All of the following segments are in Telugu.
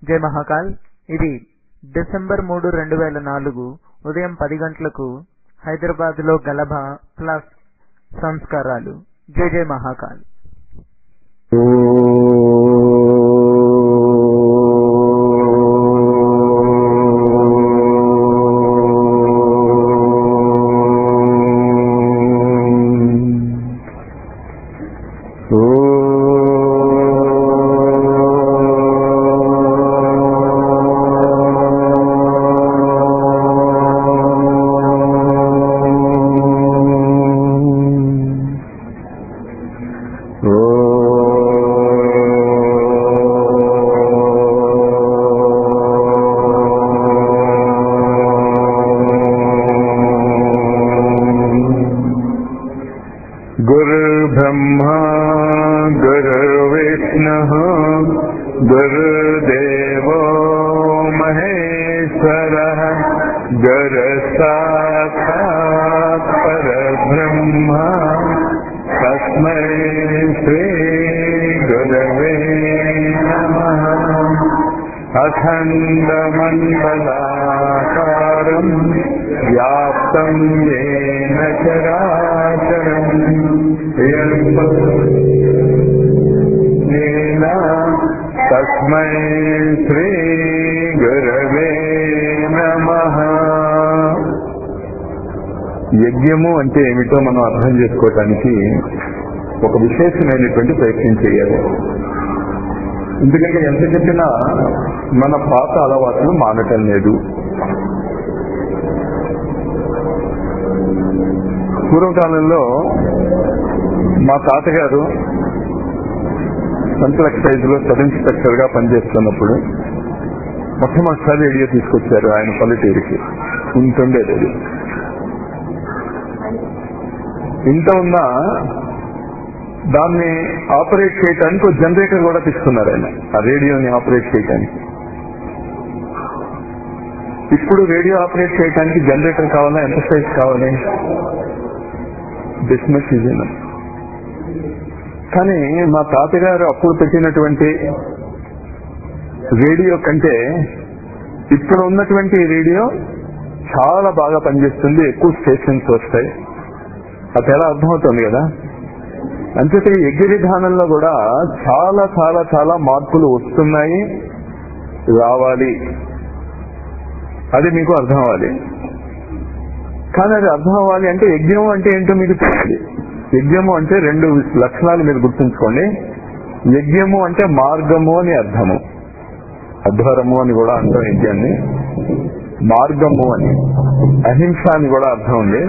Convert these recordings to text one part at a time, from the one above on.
జై మహాకాల్ ఇది డిసెంబర్ మూడు రెండు వేల నాలుగు ఉదయం పది గంటలకు హైదరాబాద్ లో గలభ ప్లస్ సంస్కారాలు జై జై మహాకాల్ गुरुर्ब्रह्मा गुरुर्विष्णुः गुरुदेवो महेश्वरः गुरुसाक्षात् परब्रह्म तस्मै श्रीगुरवे नमः अखण्डमण्डलाकारम् व्याप्तम् येन चराचरम् येन तस्मै श्रीगुरवे नमः యజ్ఞము అంటే ఏమిటో మనం అర్థం చేసుకోవటానికి ఒక విశేషమైనటువంటి ప్రయత్నం చేయాలి ఎందుకంటే ఎంత చెప్పినా మన పాత అలవాట్లు మానటం లేదు పూర్వకాలంలో మా తాతగారు సెంట్రల్ ఎక్సైజ్ లో సబ్ ఇన్స్పెక్టర్ గా పనిచేస్తున్నప్పుడు మొట్టమొదటిసారి రేడియో తీసుకొచ్చారు ఆయన పల్లెటూరికి ఇంత ఉండేది అది ఇంత ఉన్నా దాన్ని ఆపరేట్ చేయడానికి ఒక జనరేటర్ కూడా తీసుకున్నారు ఆయన ఆ రేడియోని ఆపరేట్ చేయడానికి ఇప్పుడు రేడియో ఆపరేట్ చేయడానికి జనరేటర్ కావాలా ఎంత సైజ్ కావాలి బిజినెస్ సీజన్ కానీ మా తాతగారు అప్పుడు పెట్టినటువంటి రేడియో కంటే ఇప్పుడు ఉన్నటువంటి రేడియో చాలా బాగా పనిచేస్తుంది ఎక్కువ స్టేషన్స్ వస్తాయి అది ఎలా అర్థమవుతుంది కదా అంచేత ఈ యజ్ఞ విధానంలో కూడా చాలా చాలా చాలా మార్పులు వస్తున్నాయి రావాలి అది మీకు అర్థం అవ్వాలి కానీ అది అర్థం అవ్వాలి అంటే యజ్ఞం అంటే ఏంటో మీకు తెలియాలి యజ్ఞము అంటే రెండు లక్షణాలు మీరు గుర్తుంచుకోండి యజ్ఞము అంటే మార్గము అని అర్థము అధ్వరము అని కూడా అంటాం యజ్ఞాన్ని మార్గము అని అహింస అని కూడా అర్థం ఉంది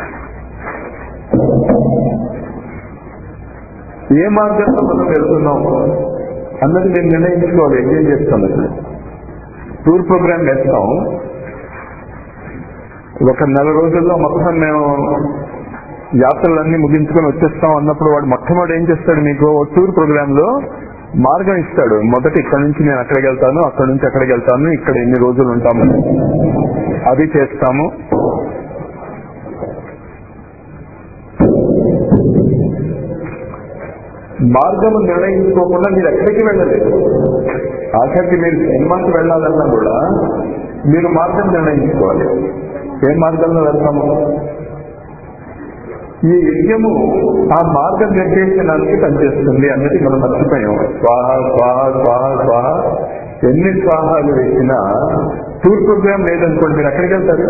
ఏ మార్గంలో మనం వెళ్తున్నాం అన్నది మేము నిర్ణయించుకోవాలి యజ్ఞం చేస్తాం ఇప్పుడు టూర్ ప్రోగ్రామ్ వేస్తాం ఒక నెల రోజుల్లో మొత్తం మేము యాత్రలన్నీ ముగించుకొని వచ్చేస్తాం అన్నప్పుడు వాడు మొట్టమొదటి ఏం చేస్తాడు మీకు టూర్ ప్రోగ్రామ్ లో మార్గం ఇస్తాడు మొదట ఇక్కడ నుంచి నేను అక్కడికి వెళ్తాను అక్కడ నుంచి అక్కడికి వెళ్తాను ఇక్కడ ఎన్ని రోజులు ఉంటాము అది చేస్తాము మార్గం నిర్ణయించుకోకుండా మీరు ఎక్కడికి వెళ్ళలేదు ఆఖరికి మీరు సినిమాకి వెళ్ళాలన్నా కూడా మీరు మార్గం నిర్ణయించుకోవాలి ఏ మార్గంలో వెళ్తాము ఈ యజ్ఞము ఆ మార్గం నిర్దేశనానికి పనిచేస్తుంది అన్నది మనం మర్చిపోయాం స్వాహ స్వాహ స్వాహ స్వాహ ఎన్ని స్వాహాలు వేసినా టూర్ ప్రోగ్రామ్ లేదనుకోండి మీరు ఎక్కడికి వెళ్తారు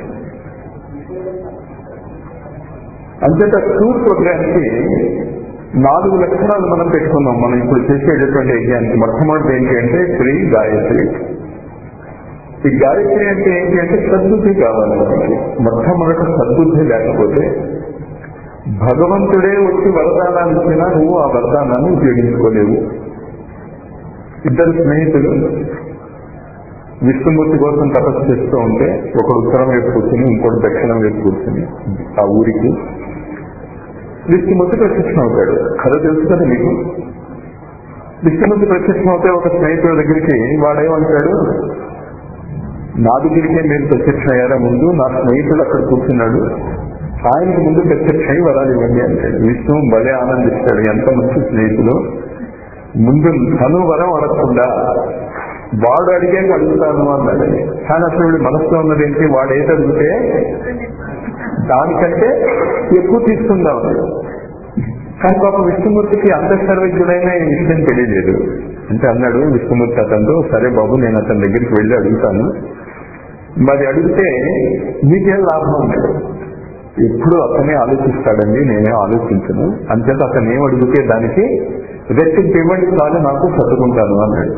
అంతేత టూర్ ప్రోగ్రామ్ కి నాలుగు లక్షణాలు మనం పెట్టుకున్నాం మనం ఇప్పుడు చేసేటటువంటి యజ్ఞానికి మొట్టమొదటి ఏంటి అంటే శ్రీ గాయత్రి ఈ గాయత్రి అంటే ఏంటి అంటే సద్బుద్ధి కావాలి మనకి మొట్టమొదటి సద్బుద్ధి లేకపోతే భగవంతుడే వచ్చి వరదానాన్ని ఇచ్చినా నువ్వు ఆ వరదానాన్ని ఉపయోగించుకోలేవు ఇద్దరు స్నేహితులు విష్ణుమూర్తి కోసం తపస్సు చేస్తూ ఉంటే ఒకడు ఉత్తరం వైపు కూర్చుని ఇంకోటి దక్షిణం వైపు కూర్చుని ఆ ఊరికి విష్ణుమూర్తి ప్రత్యక్షం అవుతాడు కథ తెలుసు కదా మీకు విష్ణుమూర్తి ప్రత్యక్షం అవుతే ఒక స్నేహితుడి దగ్గరికి వాడేమంటాడు నా దగ్గరికే మీరు ప్రత్యక్షం అయ్యారా ముందు నా స్నేహితుడు అక్కడ కూర్చున్నాడు ఆయనకు ముందు ప్రత్యక్షం వరాలు ఇవ్వండి అంటాడు విష్ణు భలే ఆనందిస్తాడు ఎంత మంచి స్నేహితులు ముందు తను వరం అడగకుండా వాడు అడిగాక అడుగుతాను అన్నాడు కానీ అసలు వీడి మనసులో ఉన్నది ఏంటి వాడు ఏది అడిగితే దానికంటే ఎక్కువ తీసుకుందాం అన్నాడు కానీ పాప విష్ణుమూర్తికి అంత సర్వజ్ఞుడైన ఈ విషయం తెలియలేదు అంటే అన్నాడు విష్ణుమూర్తి అతనితో సరే బాబు నేను అతని దగ్గరికి వెళ్ళి అడుగుతాను మరి అడిగితే నీకేం లాభం అన్నాడు ఎప్పుడు అతనే ఆలోచిస్తాడండి నేనే ఆలోచించను అంచేత అతను ఏం అడిగితే దానికి రెట్టింపు ఇవ్వండి చాలు నాకు సర్దుకుంటాను అన్నాడు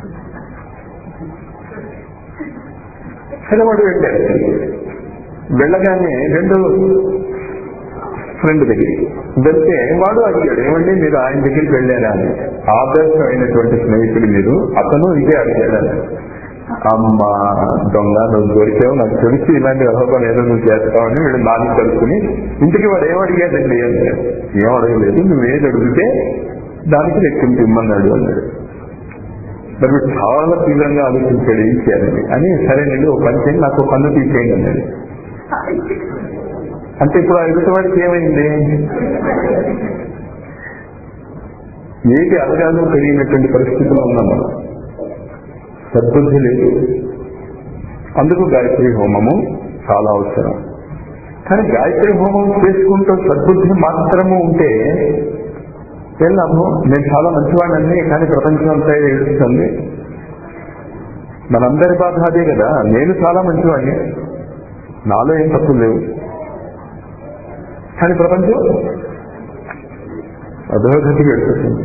సరే వాడు వెళ్ళాడు వెళ్ళగానే రెండు ఫ్రెండ్ దగ్గరికి వెళ్తే వాడు అడిగాడు ఏమండి మీరు ఆయన దగ్గరికి వెళ్ళారా అని ఆదర్శమైనటువంటి స్నేహితుడు మీరు అతను ఇదే అడిగాడు అని అమ్మ దొంగ నువ్వు దొరికావు నాకు తెలిసి ఇలాంటి వ్యవహారం ఏదో నువ్వు చేస్తావని వీడు నాలుగు కలుసుకుని ఇంటికి వాడు ఏం అడిగాడండి అంటే ఏం అడగలేదు నువ్వు ఏది అడిగితే దానికి రెక్కింపు ఇమ్మన్నాడు అన్నాడు మరి వీడు చాలా తీవ్రంగా ఆలోచించాడు ఏం చేయాలని అని సరేనండి ఒక పని చేయండి నాకు ఒక పన్ను తీసేయండి అన్నాడు అంటే ఇప్పుడు ఆ ఎదుటి వాడికి ఏమైంది ఏది అడగాలో తెలియనటువంటి పరిస్థితిలో ఉన్నాం మనం సద్బుద్ధి లేదు అందుకు గాయత్రి హోమము చాలా అవసరం కానీ గాయత్రి హోమం చేసుకుంటూ సద్బుద్ధి మాత్రము ఉంటే ఏం లాభం నేను చాలా మంచివాడిని కానీ ప్రపంచం అంతా ఏడుస్తుంది మనందరి బాధ అదే కదా నేను చాలా మంచివాడిని నాలో ఏం తప్పులు లేవు కానీ ప్రపంచం అధోగతికి వెళ్తుంది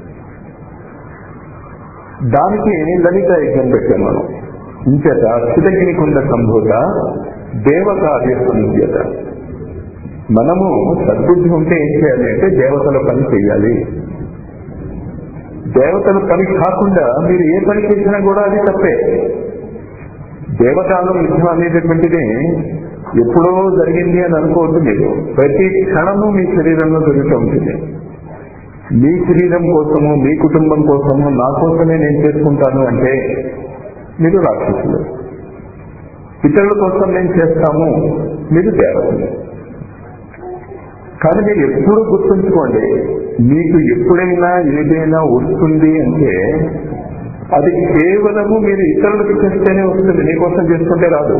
దానికి లలిత యజ్ఞం పెట్టాం మనం ఇంచేత చిదగ్నికుండ సంభూత దేవకార్య సంధ్యత మనము సద్బుద్ధి ఉంటే ఏం చేయాలి అంటే దేవతల పని చేయాలి దేవతల పని కాకుండా మీరు ఏ పని చేసినా కూడా అది తప్పే దేవతానం యుద్ధం అనేటటువంటిది ఎప్పుడో జరిగింది అని అనుకోవద్దు మీరు ప్రతి క్షణము మీ శరీరంలో జరుగుతూ ఉంటుంది మీ శరీరం కోసము మీ కుటుంబం కోసము నా కోసమే నేను చేసుకుంటాను అంటే మీరు రాక్షసులు ఇతరుల కోసం నేను చేస్తాము మీరు దేవతలు కానీ మీరు ఎప్పుడు గుర్తుంచుకోండి మీకు ఎప్పుడైనా ఏదైనా వస్తుంది అంటే అది కేవలము మీరు ఇతరులకు చేస్తేనే వస్తుంది నీకోసం చేసుకుంటే రాదు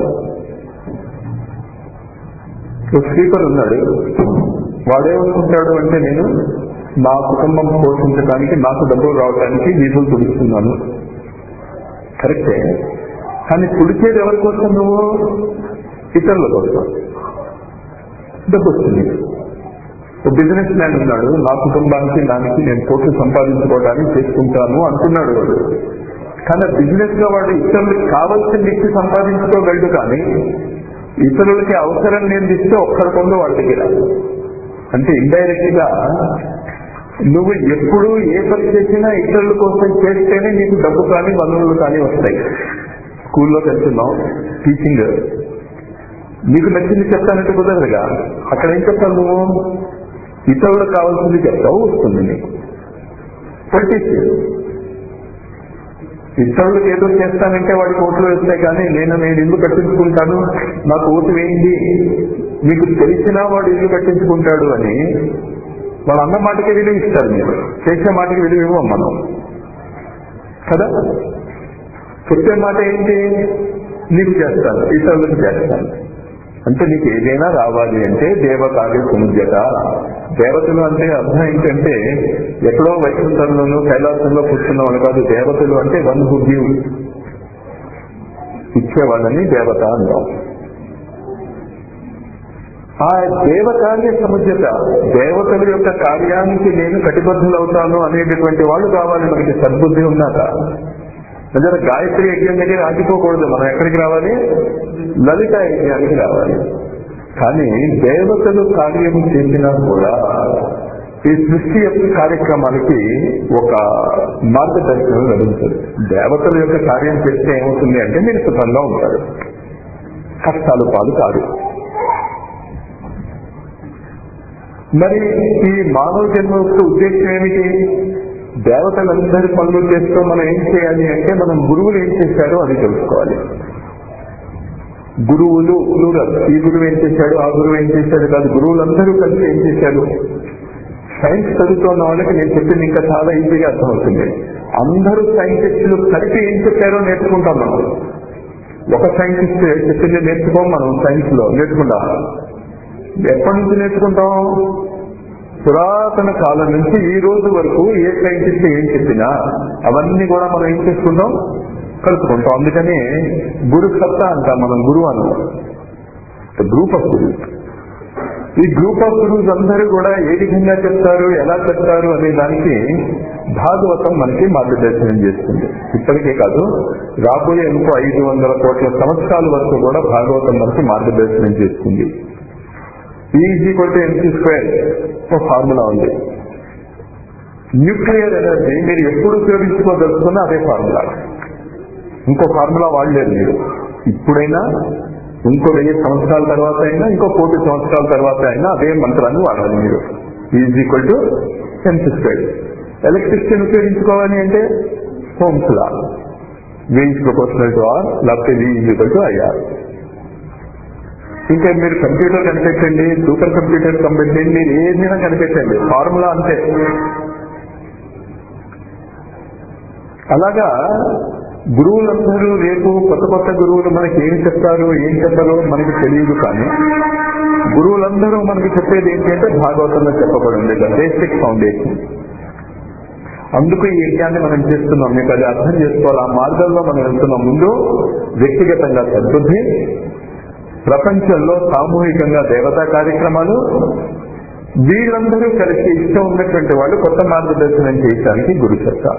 ఒక స్లీపర్ ఉన్నాడు వాడేమనుకుంటాడు అంటే నేను నా కుటుంబం పోషించడానికి నాకు డబ్బులు రావడానికి వీధులు తుడుస్తున్నాను కరెక్టే కానీ తుడిచేది ఎవరి కోసం నువ్వు ఇతరుల కోసం డబ్బు వస్తుంది ఒక బిజినెస్ మ్యాన్ ఉన్నాడు నా కుటుంబానికి దానికి నేను కోట్లు సంపాదించుకోవడానికి చేసుకుంటాను అంటున్నాడు వాడు కానీ బిజినెస్ గా వాడు ఇతరులకు కావాల్సిన ఇచ్చి సంపాదించుకోగలడు కానీ ఇతరులకి అవసరం నేను ఇస్తే ఒక్కడి కొందో వాడి దగ్గర అంటే ఇండైరెక్ట్ గా నువ్వు ఎప్పుడు ఏ పని చేసినా ఇతరుల కోసం చేస్తేనే నీకు డబ్బు కానీ వనరులు కానీ వస్తాయి స్కూల్లోకి వెళ్తున్నావు టీచింగ్ నీకు నచ్చింది చెప్తానంటే కుదరదుగా అక్కడ ఏం చెప్తావు నువ్వు ఇతరులకు కావాల్సింది చెప్తావు వస్తుంది నీకు పొలిటీషియన్ ఇతరులకు ఏదో చేస్తానంటే వాడికి ఓట్లు వేస్తాయి కానీ నేను నేను ఇల్లు కట్టించుకుంటాను నాకు ఓటు వేయింది మీకు తెలిసినా వాడు ఇల్లు కట్టించుకుంటాడు అని వాడు అన్న మాటకి విలువ ఇస్తారు మీరు చేసే మాటకి విలువ ఇవ్వం మనం కదా చెప్పే మాట ఏంటి నీకు చేస్తాను ఇతరులకు చేస్తాను అంటే నీకు ఏదైనా రావాలి అంటే దేవకార్య సముద్యత దేవతలు అంటే అర్థం ఏంటంటే ఎక్కడో వైకుంఠంలోనూ కైలాసంలో కూర్చున్న వాళ్ళు కాదు దేవతలు అంటే వన్ హు గివ్ ఇచ్చేవాళ్ళని దేవత అంటాం ఆ దేవకార్య సముద్యత దేవతల యొక్క కార్యానికి నేను కటిబద్ధులవుతాను అనేటటువంటి వాళ్ళు కావాలి మనకి సద్బుద్ధి ఉన్నాక నిజంగా గాయత్రి యజ్ఞం దగ్గర ఆగిపోకూడదు మనం ఎక్కడికి రావాలి లలిత యజ్ఞానికి రావాలి కానీ దేవతలు కార్యము చేసినా కూడా ఈ సృష్టి యొక్క కార్యక్రమాలకి ఒక మార్గదర్శనం లభించదు దేవతల యొక్క కార్యం చేస్తే ఏమవుతుంది అంటే మీరు సుఖంగా ఉంటారు కష్టాలు పాలు కాదు మరి ఈ మానవ జన్మ యొక్క ఉద్దేశం ఏమిటి దేవతలందరి పనులు చేస్తూ మనం ఏం చేయాలి అంటే మనం గురువులు ఏం చేశారో అది తెలుసుకోవాలి గురువులు ప్లూరల్ ఈ గురువు ఏం చేశాడు ఆ గురువు ఏం చేశాడు కాదు గురువులందరూ కలిసి ఏం చేశారు సైన్స్ చదువుతున్న వాళ్ళకి నేను చెప్పింది ఇంకా చాలా ఈజీగా అర్థమవుతుంది అందరూ సైంటిస్టులు కలిపి ఏం చెప్పారో నేర్చుకుంటాం మనం ఒక సైంటిస్ట్ చెప్పింది నేర్చుకోం మనం సైన్స్ లో నేర్చుకుంటాం ఎప్పటి నుంచి నేర్చుకుంటాం పురాతన కాలం నుంచి ఈ రోజు వరకు ఏ సైంటిస్ట్ ఏం చెప్పినా అవన్నీ కూడా మనం ఏం చేసుకుంటాం కలుపుకుంటాం అందుకని గురు సత్తా అంటాం మనం గురువు అన్నాం గ్రూప్ ఆఫ్ గురువు ఈ గ్రూప్ ఆఫ్ గురువుస్ అందరూ కూడా ఏ విధంగా చెప్తారు ఎలా చెప్తారు అనే దానికి భాగవతం మనకి మార్గదర్శనం చేస్తుంది ఇప్పటికే కాదు రాబోయే ఇంకో ఐదు వందల కోట్ల సంవత్సరాల వరకు కూడా భాగవతం మనకి మార్గదర్శనం చేస్తుంది ఈజీ కొట్టి ఎంసీ స్క్వేర్ ఒక ఫార్ములా ఉంది న్యూక్లియర్ ఎనర్జీ మీరు ఎప్పుడు ఉపయోగించుకోదలుచుకున్నా అదే ఫార్ములా ఇంకో ఫార్ములా వాడలేరు మీరు ఇప్పుడైనా ఇంకో వెయ్యి సంవత్సరాల తర్వాత అయినా ఇంకో కోటి సంవత్సరాల తర్వాత అయినా అదే మంత్రాన్ని వాడాలి మీరు is equal to MC square ఎలక్ట్రిసిటీని ఉపయోగించుకోవాలి అంటే Ohm's law V is proportional to R లేకపోతే V is equal to IR ఇంకా మీరు కంప్యూటర్ కనిపెట్టండి సూపర్ కంప్యూటర్ కనిపెట్టండి మీరు ఏదైనా కనిపెట్టండి ఫార్ములా అంతే అలాగా గురువులందరూ రేపు కొత్త కొత్త గురువులు మనకి ఏం చెప్తారు ఏం చెప్పారో మనకి తెలియదు కానీ గురువులందరూ మనకి చెప్పేది ఏంటంటే భాగవతంలో చెప్పబడింది బేసిక్ ఫౌండేషన్ అందుకు ఈ యజ్ఞాన్ని మనం చేస్తున్నాం మీకు అది అర్థం చేసుకోవాలి ఆ మార్గంలో మనం వెళ్తున్నాం ముందు వ్యక్తిగతంగా సద్బుద్ధి ప్రపంచంలో సామూహికంగా దేవతా కార్యక్రమాలు వీళ్ళందరూ కలిసి ఇష్టం ఉన్నటువంటి వాళ్ళు కొత్త మార్గదర్శనం చేయడానికి గురు చెప్తారు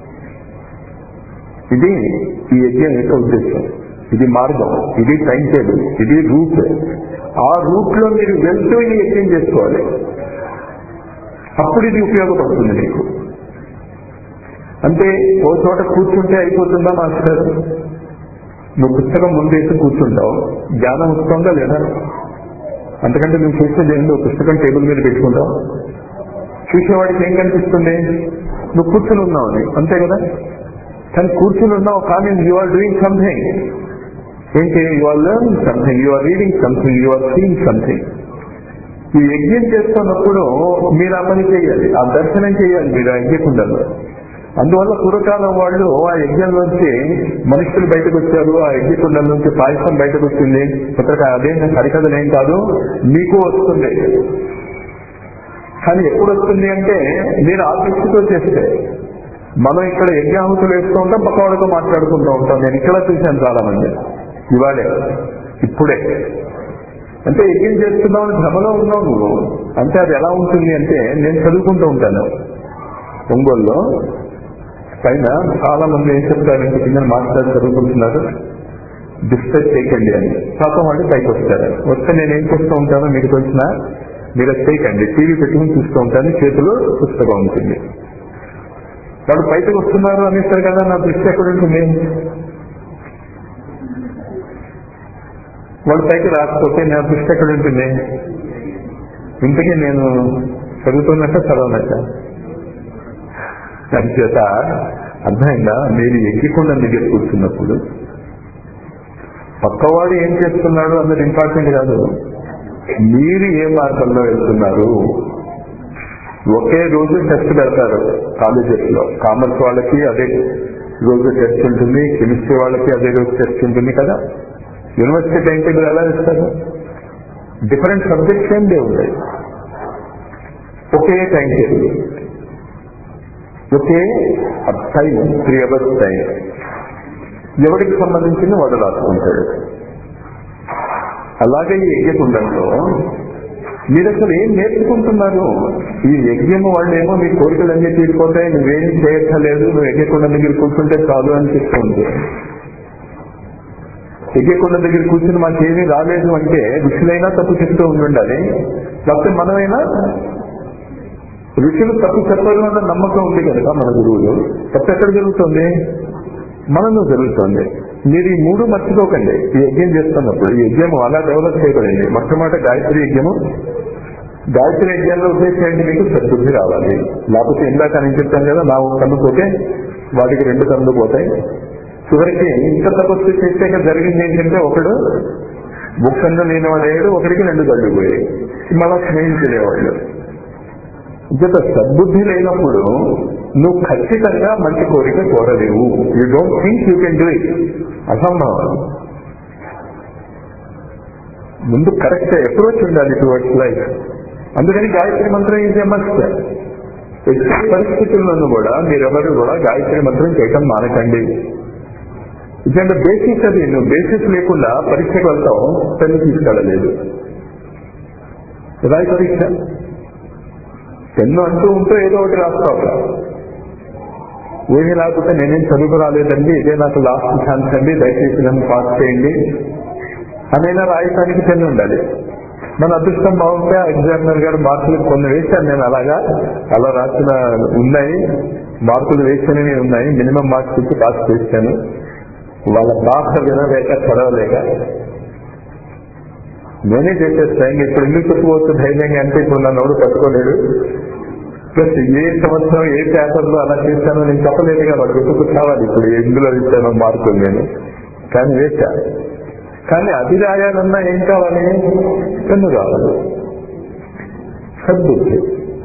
ఇది ఈ యజ్ఞం యొక్క ఉద్దేశం ఇది మార్గం ఇది టైం టేబుల్ ఇది రూట్ ఆ రూట్ లో మీరు వెళ్తూ ఈ యజ్ఞం చేసుకోవాలి అప్పుడు ఇది ఉపయోగపడుతుంది మీకు అంటే ఓ చోట కూర్చుంటే అయిపోతుందా మాస్టర్ నువ్వు పుస్తకం ముందేసి కూర్చుంటావు జ్ఞానం వస్తుందా లేదా అంతకంటే నువ్వు చేసేది ఏంటో పుస్తకం టేబుల్ మీద పెట్టుకుంటావు చూసేవాడికి ఏం కనిపిస్తుంది నువ్వు కూర్చుని ఉన్నావు అని అంతే కదా కానీ కూర్చుని ఉన్నావు కానీ యు ఆర్ డూయింగ్ సంథింగ్ ఏంటి you are learning something you are reading something you are seeing something ఈ యజ్ఞం చేస్తున్నప్పుడు మీరు ఆ పని చేయాలి ఆ దర్శనం చేయాలి మీరు ఆ యజ్ఞకుండలో అందువల్ల పూర్వకాలం వాళ్ళు ఆ యజ్ఞంలోంచి మనుషులు బయటకు వచ్చారు ఆ యజ్ఞకుండం నుంచి పాయసం బయటకు వచ్చింది కొత్త అదేం హరికథలు ఏం కాదు మీకు వస్తుంది కానీ ఎప్పుడు వస్తుంది అంటే మీరు ఆ దృష్టితో చేస్తే మనం ఇక్కడ యజ్ఞాహుతులు వేస్తూ ఉంటాం పక్కవాడితో మాట్లాడుకుంటూ ఉంటాం నేను ఇక్కడ చూశాను చాలా మంది ఇవాళే ఇప్పుడే అంటే యజ్ఞం చేస్తున్నావు భ్రమలో ఉన్నావు నువ్వు అంటే అది ఎలా ఉంటుంది అంటే నేను చదువుకుంటూ ఉంటాను ఒంగోలులో పైన చాలా మంది ఏం చెప్తారంటే కింద మాట్లాడి చదువుకుంటున్నారు డిస్టర్బ్ చేయకండి అని పాపం వాళ్ళు పైకి వస్తారు వస్తే నేను ఏం చేస్తూ ఉంటానో మీకు తెలిసిన మీరు అది చేయకండి టీవీ పెట్టుకుని చూస్తూ ఉంటాను చేతిలో పుస్తకం ఉంటుంది వాళ్ళు బయటకు వస్తున్నారు అనేస్తారు కదా నా దృష్టి ఎక్కడ ఉంటుంది వాళ్ళు పైకి రాకపోతే నా దృష్టి ఎక్కడ ఉంటుంది ఇంతకీ నేను చదువుతున్నట్ట చదవనట్ట చేత అర్థమైందా మీరు ఎక్కికుండా దగ్గర కూర్చున్నప్పుడు పక్కవాడు ఏం చేస్తున్నాడు అన్నది ఇంపార్టెంట్ కాదు మీరు ఏ మార్గంలో వెళ్తున్నారు ఒకే రోజు టెస్ట్ పెడతారు కాలేజెస్ లో కామర్స్ వాళ్ళకి అదే రోజు టెస్ట్ ఉంటుంది కెమిస్ట్రీ వాళ్ళకి అదే రోజు టెస్ట్ ఉంటుంది కదా యూనివర్సిటీ టైం టేబుల్ ఎలా ఇస్తారు డిఫరెంట్ సబ్జెక్ట్స్ ఏం లేవు ఉంటాయి ఒకే టైం టేబుల్ ఒకే టైం త్రీ అవర్స్ టైం ఎవరికి సంబంధించిన వాడు రాసుకుంటాడు అలాగే ఈ యజ్ఞకుండంలో మీరు అసలు ఏం నేర్చుకుంటున్నారు ఈ యజ్ఞము వాళ్ళు ఏమో మీ కోరికలన్నీ తీరిపోతాయి నువ్వేం చేయక్కర్లేదు నువ్వు యజ్ఞకుండం దగ్గర కూర్చుంటే చాలు అని చెప్తూ ఉంది యజ్ఞకుండం దగ్గర కూర్చుని మాకేమీ రాలేదు అంటే ఋషులైనా తప్పు చెప్తూ ఉండాలి లేకపోతే మనమైనా ఋషులు తప్పు చెప్పరు అన్న నమ్మకం ఉంది కనుక మన గురువులు తప్పు ఎక్కడ జరుగుతుంది మనలో జరుగుతుంది మీరు ఈ మూడు మర్చిపోకండి ఈ యజ్ఞం చేస్తున్నప్పుడు ఈ యజ్ఞం అలా డెవలప్ చేయబడింది మొట్టమొదటి గాయత్రి యజ్ఞము గాయత్రి యజ్ఞంలో ఉద్దేశం ఏంటి మీకు సద్బుద్ధి రావాలి లేకపోతే ఇందాక నేను చెప్పాను కదా నా ఒక కన్ను పోతే వాటికి రెండు కన్నులు పోతాయి చివరికి ఇంత తపస్సు చేసాక జరిగింది ఏంటంటే ఒకడు ముక్కన్ను లేని వాడు ఒకరికి రెండు కళ్ళు పోయాయి మళ్ళా స్నేహితులేవాళ్ళు ఇంత సద్బుద్ధి లేనప్పుడు నువ్వు ఖచ్చితంగా మంచి కోరిక కోరలేవు you don't think you can do it అసంభవం ముందు కరెక్ట్ అప్రోచ్ ఉండాలి టువర్డ్స్ లైఫ్ అందుకని గాయత్రి మంత్రం ఈజ్ ఎ మస్ట్ ఎట్టి పరిస్థితుల్లోనూ కూడా మీరెవరు కూడా గాయత్రి మంత్రం చేయటం మానకండి ఎందుకంటే బేసిస్ అది నువ్వు బేసిస్ లేకుండా పరీక్షకు వెళ్తాం పెన్ను తీసుకెళ్ళలేదు రాయి పరీక్ష పెన్ను అంటూ ఉంటూ ఏదో ఒకటి రాస్తావు ఏమీ లేకపోతే నేనేం చదువు రాలేదండి ఇదే నాకు లాస్ట్ ఛాన్స్ అండి దయచేసి నన్ను పాస్ చేయండి అనైనా రాయటానికి పెన్ను ఉండాలి మన అదృష్టం బాగుంటే ఎగ్జామినర్ గారు మార్కులు కొన్ని వేశాను నేను అలాగా అలా రాసిన ఉన్నాయి మార్కులు వేసినవి ఉన్నాయి మినిమం మార్క్స్ ఇచ్చి పాస్ చేశాను వాళ్ళ భాష వినలేక చదవలేక నేనే చేసేస్తాను ఇప్పుడు ఎందుకు చెప్పుకోవచ్చు ధైర్యంగా అంటే ఇప్పుడు నన్ను ఎవరు పట్టుకోలేడు ప్లస్ ఏ సంవత్సరం ఏ పేపర్లో అలా చేశానో నేను చెప్పలేదుగా వాడు గుర్తుకు కావాలి ఇప్పుడు ఎందులో ఇచ్చానో మార్కులు నేను కానీ వేశా కానీ అది రాయాలన్నా ఏం కావాలి పెన్ను కావాలి సద్బుద్ధి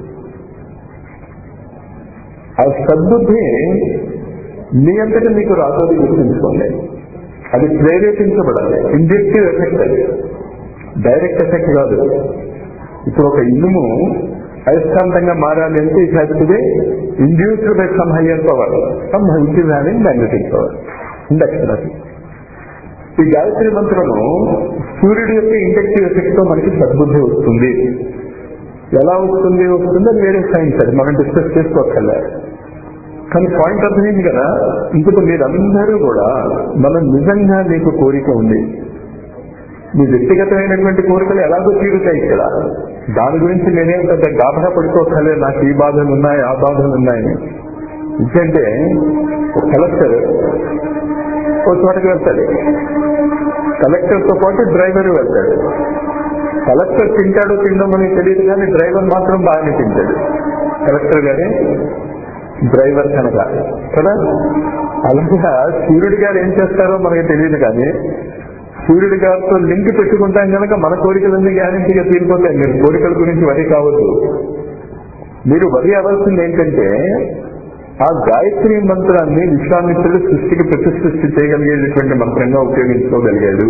ఆ సద్బుద్ధి మీ అంతటా మీకు రాతోది గుర్తుంచుకోండి అది ప్రేరేపించబడాలి ఇంజెక్టివ్ ఎఫెక్ట్ అది డైరెక్ట్ ఎఫెక్ట్ కాదు ఇప్పుడు ఒక ఇనుము అయస్కాంతంగా మారాలి అంటే it has to be induced by some higher power some which is having magnetic power induction అది ఈ గాయత్రి మంత్రము సూర్యుడి యొక్క ఇండక్టివ్ ఎఫెక్ట్ తో మనకి సద్బుద్ధి వస్తుంది ఎలా వస్తుంది వస్తుంది అది వేరే సైన్స్ అది మనం డిస్కస్ చేసుకోవచ్చలే కానీ పాయింట్ అర్థమైంది కదా ఇంకొక మీరందరూ కూడా మనం నిజంగా మీకు కోరిక ఉంది మీ వ్యక్తిగతమైనటువంటి కోరికలు ఎలాగో తీరుతాయి ఇక్కడ దాని గురించి నేనేం పెద్ద గాభరా పడుకోకలే నాకు ఈ బాధలు ఉన్నాయి ఆ బాధలు ఉన్నాయని ఎందుకంటే ఒక కలెక్టర్ ఒక చోటకి వెళ్తాడు కలెక్టర్ తో పాటు డ్రైవర్ వెళ్తాడు కలెక్టర్ తింటాడో తిండమో మనకి తెలియదు కానీ డ్రైవర్ మాత్రం బాగానే తింటాడు కలెక్టర్ గారే డ్రైవర్ కనుక కదా అలాగా సూర్యుడి గారు ఏం చేస్తారో మనకి తెలియదు కానీ సూర్యుడి గారితో లింక్ పెట్టుకుంటాం కనుక మన కోరికలన్నీ గ్యారంటీగా తీరిపోతాయి మీరు కోరికల గురించి వరి కావద్దు మీరు వరి అవ్వాల్సింది ఏంటంటే ఆ గాయత్రి మంత్రాన్ని విశ్వామిత్రుడు సృష్టికి ప్రతి సృష్టి చేయగలిగేటటువంటి మంత్రంగా ఉపయోగించుకోగలిగాడు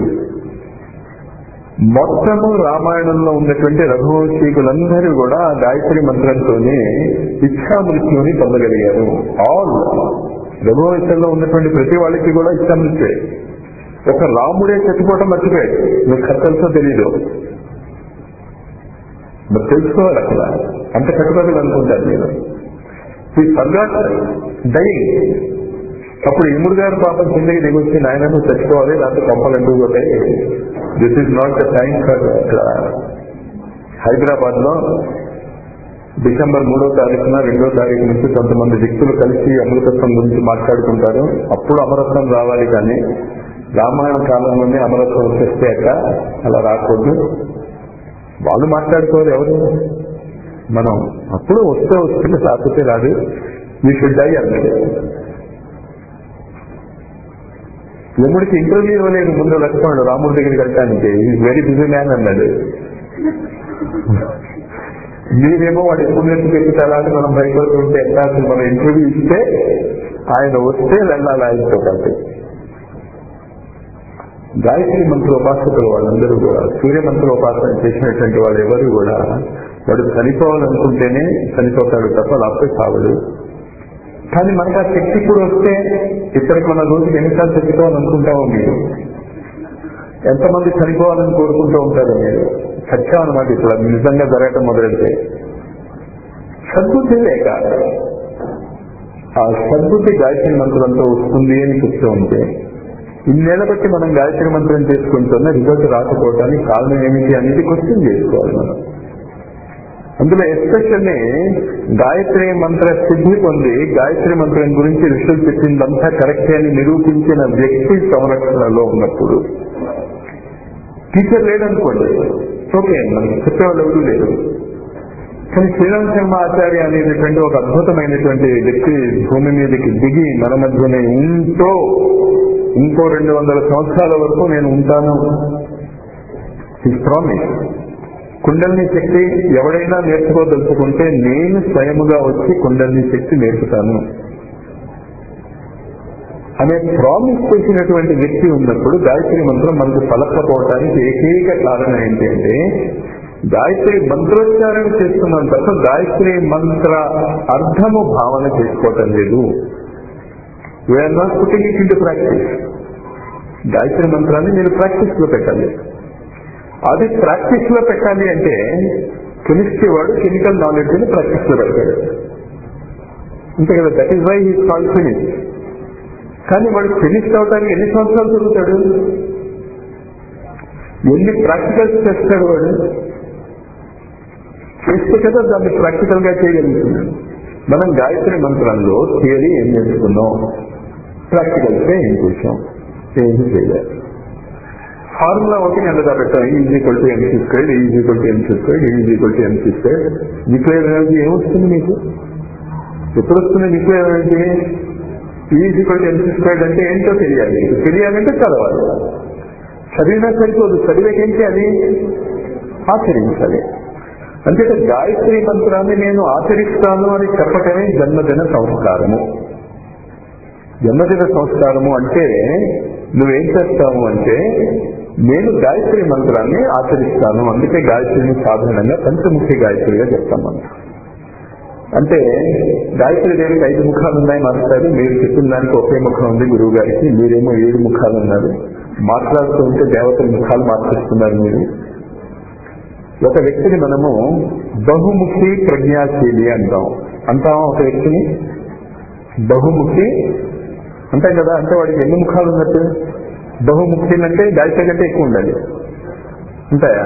మొత్తము రామాయణంలో ఉన్నటువంటి రఘువంశీకులందరూ కూడా ఆ గాయత్రి మంత్రంతోనే ఇచ్చామృత్యుని పొందగలిగారు ఆల్ రఘువంశంలో ఉన్నటువంటి ప్రతి వాళ్ళకి కూడా ఇచ్చామృత్యే ఒక రాముడే చచ్చిపోవటం మర్చిపోయాడు నువ్వు కథలతో తెలీదు మరి తెలుసుకోవాలి అక్కడ అంత కట్టుబడి అనుకుంటారు నేను ఈ ఫర్గాట్ డైయింగ్ అప్పుడు ఇముడు గారు పాపం కిందకి దిగొచ్చి నాయన నువ్వు చచ్చిపోవాలి లేకపోతే కొంపలు ఎందుకు పోతాయి this is not the time for Hyderabad లో డిసెంబర్ మూడో తారీఖున రెండో తారీఖు నుంచి కొంతమంది వ్యక్తులు కలిసి అమృతత్వం గురించి మాట్లాడుకుంటారు అప్పుడు అమరత్వం రావాలి కానీ రామాయణ కాలంలోనే అమరత్వం వచ్చేస్తే అక్క అలా రాకూడదు వాళ్ళు మాట్లాడుకోరు ఎవరు మనం అప్పుడు వస్తే వస్తుంది రాకపోతే రాదు ఈ షుడ్ అయ్యి అన్నది యముడికి ఇంటర్వ్యూ ఇవ్వలేదు ముందు లక్ష్మణుడు రాముడి దగ్గరికి వెళ్ళటానికి వెరీ బిజీ మ్యాన్ అన్నాడు మీరేమో వాడు ఎప్పుడు నెట్టు పెట్టుతారా అని మనం భయపడుతుంటే ఎట్లా అసలు మనం ఇంటర్వ్యూ ఇస్తే ఆయన వస్తే వెళ్ళాలి ఆయనతో పాటు గాయత్రి మంత్ర ఉపాసకులు వాళ్ళందరూ కూడా సూర్య మంత్ర ఉపాసన చేసినటువంటి వాళ్ళు ఎవరు కూడా వాడు చనిపోవాలనుకుంటేనే చనిపోతాడు తప్ప లేకపోతే చావడు కానీ మనకు ఆ శక్తి ఇప్పుడు వస్తే ఇక్కడికి మన రోజుకి ఎన్నిసార్లు చచ్చిపోవాలనుకుంటామో మీరు ఎంతమంది చనిపోవాలని కోరుకుంటూ ఉంటారో మీరు సత్యం అనమాట ఇప్పుడు అది నిజంగా జరగటం మొదలెడితే సద్బుద్ధి లేక ఆ సద్బుద్ధి గాయత్రి మంత్రంతో వస్తుంది అని చెప్తూ ఉంటే ఇన్నేళ్ల బట్టి మనం గాయత్రి మంత్రం చేసుకుంటున్న రిజల్ట్ రాకపోవడానికి కారణం ఏమిటి అనేది క్వశ్చన్ చేసుకోవాలి మనం అందులో ఎస్పెషల్లీ గాయత్రి మంత్ర సిద్ధి పొంది గాయత్రి మంత్రం గురించి ఋషులు చెప్పిందంతా కరెక్టే అని నిరూపించిన వ్యక్తి సంరక్షణలో ఉన్నప్పుడు టీచర్ లేదనుకోండి ఓకే మనకి చెప్పేవాళ్ళు ఎవరు లేరు కానీ శ్రీరామ్ శర్మ ఆచార్య అనేటటువంటి ఒక అద్భుతమైనటువంటి వ్యక్తి భూమి మీదకి దిగి మన మధ్యనే ఇంతో ఇంకో రెండు వందల సంవత్సరాల వరకు నేను ఉంటాను హిస్ ప్రామిస్ కుండలిని శక్తి ఎవడైనా నేర్చుకోదలుచుకుంటే నేను స్వయముగా వచ్చి కుండలిని శక్తి నేర్పుతాను అనే ప్రామిస్ చేసినటువంటి వ్యక్తి ఉన్నప్పుడు గాయత్రి మంత్రం మనకు పలకపోవటానికి ఏకైక కారణం ఏంటి అంటే గాయత్రి మంత్రోచ్చారణ చేస్తున్నాం తప్ప గాయత్రి మంత్ర అర్థము భావన చేసుకోవటం లేదు we are not putting it into practice Gayatri మంత్రాన్ని మీరు ప్రాక్టీస్ లో పెట్టాలి అది ప్రాక్టీస్ లో పెట్టాలి అంటే కెమిస్ట్రీ వాడు కెమికల్ నాలెడ్జ్ ని ప్రాక్టీస్ లో పెడతాడు అంతే కదా that is why he call finish కానీ వాడు ఫినిష్ అవడానికి ఎన్ని సంవత్సరాలు చదువుతాడు ఎన్ని ప్రాక్టికల్స్ చేస్తాడు వాడు చేస్తే కదా దాన్ని ప్రాక్టికల్ గా చేయగలుగుతున్నాడు మనం గాయత్రి మంత్రంలో థియరీ ఏం నేర్చుకున్నాం ప్రాక్టికల్స్ గా ఏం చేసాం ఏమి చేయాలి ఫార్ములా ఒకటి ఎంతగా పెట్టాం is equal to MC square is equal to MC square is equal to MC square nuclear energy ఏమొస్తుంది మీకు ఎప్పుడు వస్తుంది nuclear energy is equal to MC square అంటే ఏంటో తెలియాలి తెలియాలంటే చదవాలి చదివినా సరిపోదు చదివేకి ఏం చేయాలి ఆచరించాలి అంటే గాయత్రి మంత్రాన్ని నేను ఆచరిస్తాను అని చెప్పటమే జన్మదిన సంస్కారము జన్మదిన సంస్కారము అంటే నువ్వేం చేస్తావు అంటే నేను గాయత్రి మంత్రాన్ని ఆచరిస్తాను అందుకే గాయత్రిని సాధారణంగా పంచముఖి గాయత్రిగా చెప్తాం మనం అంటే గాయత్రి దేవికి ఐదు ముఖాలు ఉన్నాయి మాట్లాడు మీరు చెప్పిన దానికి ఒకే ముఖం ఉంది గురువు గారికి మీరేమో ఏడు ముఖాలు ఉన్నారు మాట్లాడుతూ ఉంటే దేవతల ముఖాలు మార్చేస్తున్నారు మీరు ఒక వ్యక్తిని మనము బహుముఖి ప్రజ్ఞాశీలి అంటాం అంటాం ఒక వ్యక్తిని బహుముఖి అంటాం కదా అంటే వాడికి ఎన్ని ముఖాలు ఉన్నట్టు బహుముఖీలు అంటే గాయత్రి కంటే ఎక్కువ ఉండాలి ఉంటాయా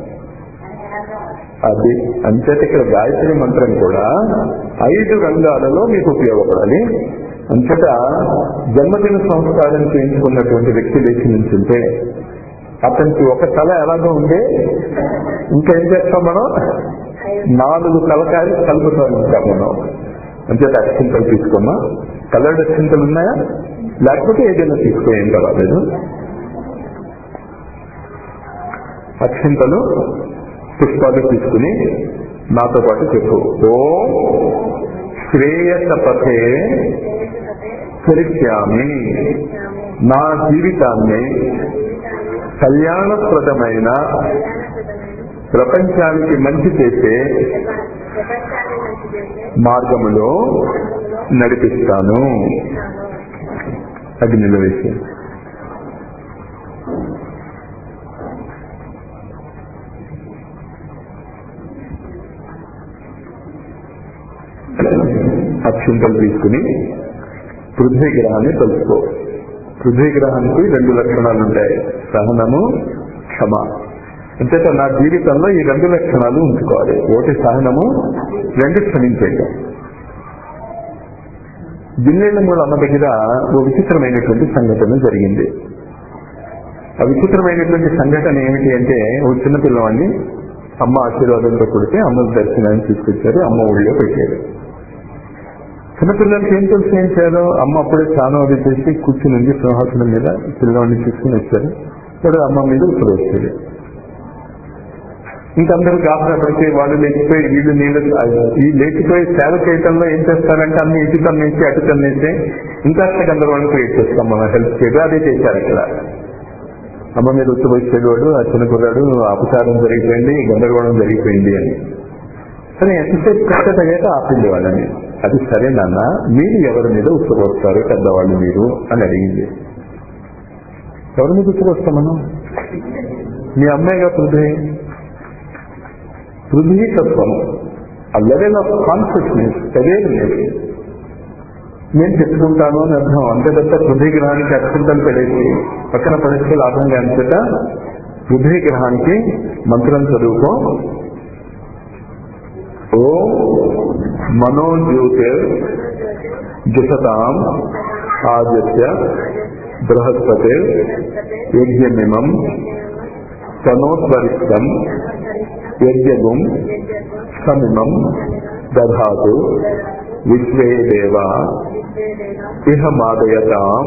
అది అంచేత ఇక్కడ గాయత్రి మంత్రం కూడా ఐదు రంగాలలో మీకు ఉపయోగపడాలి అంతట జన్మదిన సంస్కారం చేయించుకున్నటువంటి వ్యక్తి లేచి నుంచుంటే అతనికి ఒక తల ఎలాగో ఉంటే ఇంకేం చేస్తాం మనం నాలుగు తలకాయలు కలుపుతూ ఉంటాం మనం అంచేత అక్షింతలు తీసుకున్నా కలర్డ్ అక్షింతలు ఉన్నాయా లేకపోతే ఏదైనా తీసుకోయేం పర్వాలేదు అక్షింతలు పుష్పాలు తీసుకుని నాతో పాటు చెప్పు ఓ శ్రేయస పథే చరిత్యామి నా జీవితాన్ని కళ్యాణప్రదమైన ప్రపంచానికి మంచి చేసే మార్గములో నడిపిస్తాను అగ్నిలో వేసి అక్షింతలు తీసుకుని పృథ్వీ గ్రహాన్ని తలుసుకో పృథ్వీ గ్రహానికి రెండు లక్షణాలు ఉంటాయి సహనము క్షమ అంతేత నా జీవితంలో ఈ రెండు లక్షణాలు ఉంచుకోవాలి ఒకటి సహనము రెండు క్షమించేయటం జిల్లేళ్ల మూల అమ్మ దగ్గర ఓ విచిత్రమైనటువంటి సంఘటన జరిగింది ఆ విచిత్రమైనటువంటి సంఘటన ఏమిటి అంటే ఓ చిన్న పిల్లవాడిని అమ్మ ఆశీర్వాదంతో కొడితే అమ్మ దర్శనాన్ని తీసుకొచ్చారు అమ్మ ఊళ్ళో పెట్టారు చిన్నపిల్లలకి ఏం తెలుసు ఏం చేయాలో అమ్మ అప్పుడే స్నానం అది చేసి కూర్చుని ఉంది సింహాసనం మీద పిల్లవాడిని తీసుకుని వచ్చారు ఇప్పుడు అమ్మ మీద ఇప్పుడు వచ్చాడు ఇంకందరూ గాబరా పడితే వాళ్ళు లేచిపోయి వీళ్ళు నీళ్ళు ఈ లేచిపోయి సేవ చేయటంలో ఏం చేస్తారంటే అన్ని ఇటు తన్నేసి అటు తన్నేసి ఇంకా గందరగోళం క్రియేట్ చేస్తాం మనం హెల్ప్ చేయడం అదే చేశారు అక్కడ అమ్మ మీద వచ్చి వాడు ఆ చిన్న కుర్రాడు అపచారం జరిగిపోయింది గందరగోళం జరిగిపోయింది అని సరే ఎంతసేపు కరెక్ట్ అయ్యాక ఆపింది వాళ్ళని అది సరే నాన్న మీరు ఎవరి మీద ఉత్తరపోస్తారు పెద్దవాళ్ళు మీరు అని అడిగింది ఎవరి మీద ఉత్తరపోస్తాం మనం మీ అమ్మాయిగా పృథ్వీ పృథ్వీ తత్వం ఆ లెవెల్ ఆఫ్ కాన్షియస్నెస్ అవేర్నెస్ నేను చెప్పుకుంటాను అని అర్థం అంతే తప్ప పృథ్వీ గ్రహానికి అక్షంతలు పెడేసి పక్కన పడేస్తే లాభంగా అంతటా పృథ్వీ గ్రహానికి మంత్రం చదువుకో ఓ మనోజ్యోతిర్ జసతాం ఆదిత్య బృహస్పతి యజ్ఞమిమం తనోత్వరిష్టం యజ్ఞగుం సమిమం దధాతు విశ్వే దేవ ఇహ మాదయతాం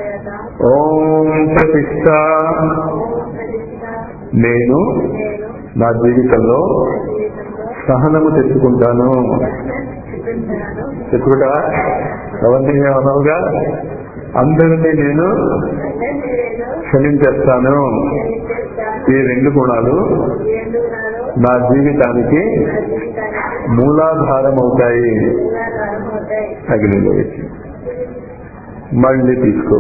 ఓం ప్రతిష్ట నేను నా జీవితంలో సహనము తెచ్చుకుంటాను తెచ్చుకుంటా ఎవరిని అనవుగా అందరినీ నేను క్షమించేస్తాను ఈ రెండు గుణాలు నా జీవితానికి మూలాధారం అవుతాయి అగ్నిలో వేసి మళ్ళీ తీసుకో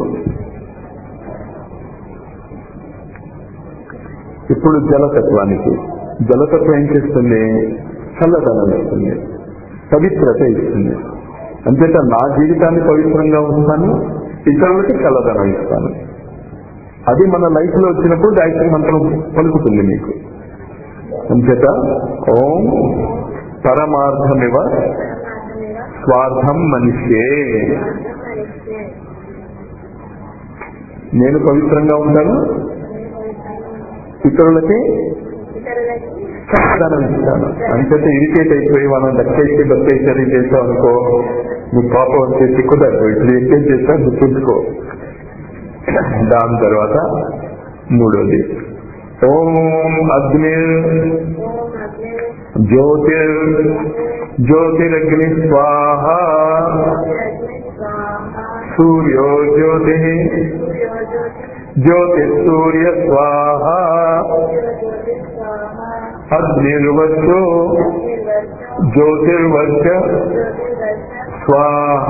ఇప్పుడు జలతత్వానికి జలతత్వం ఏం చేస్తుంది చల్లదనం ఇస్తుంది పవిత్రత ఇస్తుంది అంచేత నా జీవితాన్ని పవిత్రంగా ఉంచుతాను ఇతరులకి చల్లదనం ఇస్తాను అది మన లైఫ్ లో వచ్చినప్పుడు గాయత్రి మంత్రం పలుకుతుంది మీకు అంచేత ఓం పరమార్థమివ స్వార్థం మనిషే నేను పవిత్రంగా ఉంటాను ఇతరులకి సమాధానం ఇస్తాను అంచేత ఇరిటేట్ అయిపోయి మనం దక్కేసి బక్కేసరి చేసాం అనుకో నీ పాపం వచ్చేసి కుదరదు ఇప్పుడు ఎక్కేం చేస్తా గుర్తుంచుకో దాని తర్వాత మూడోది ఓం అగ్ని జ్యోతిర్ జ్యోతిరగ్ని స్వాహ సూర్యో జ్యోతి జ్యోతి సూర్య స్వాహ అగ్నిర్వచ్చో జ్యోతిర్వచ్చ స్వాహ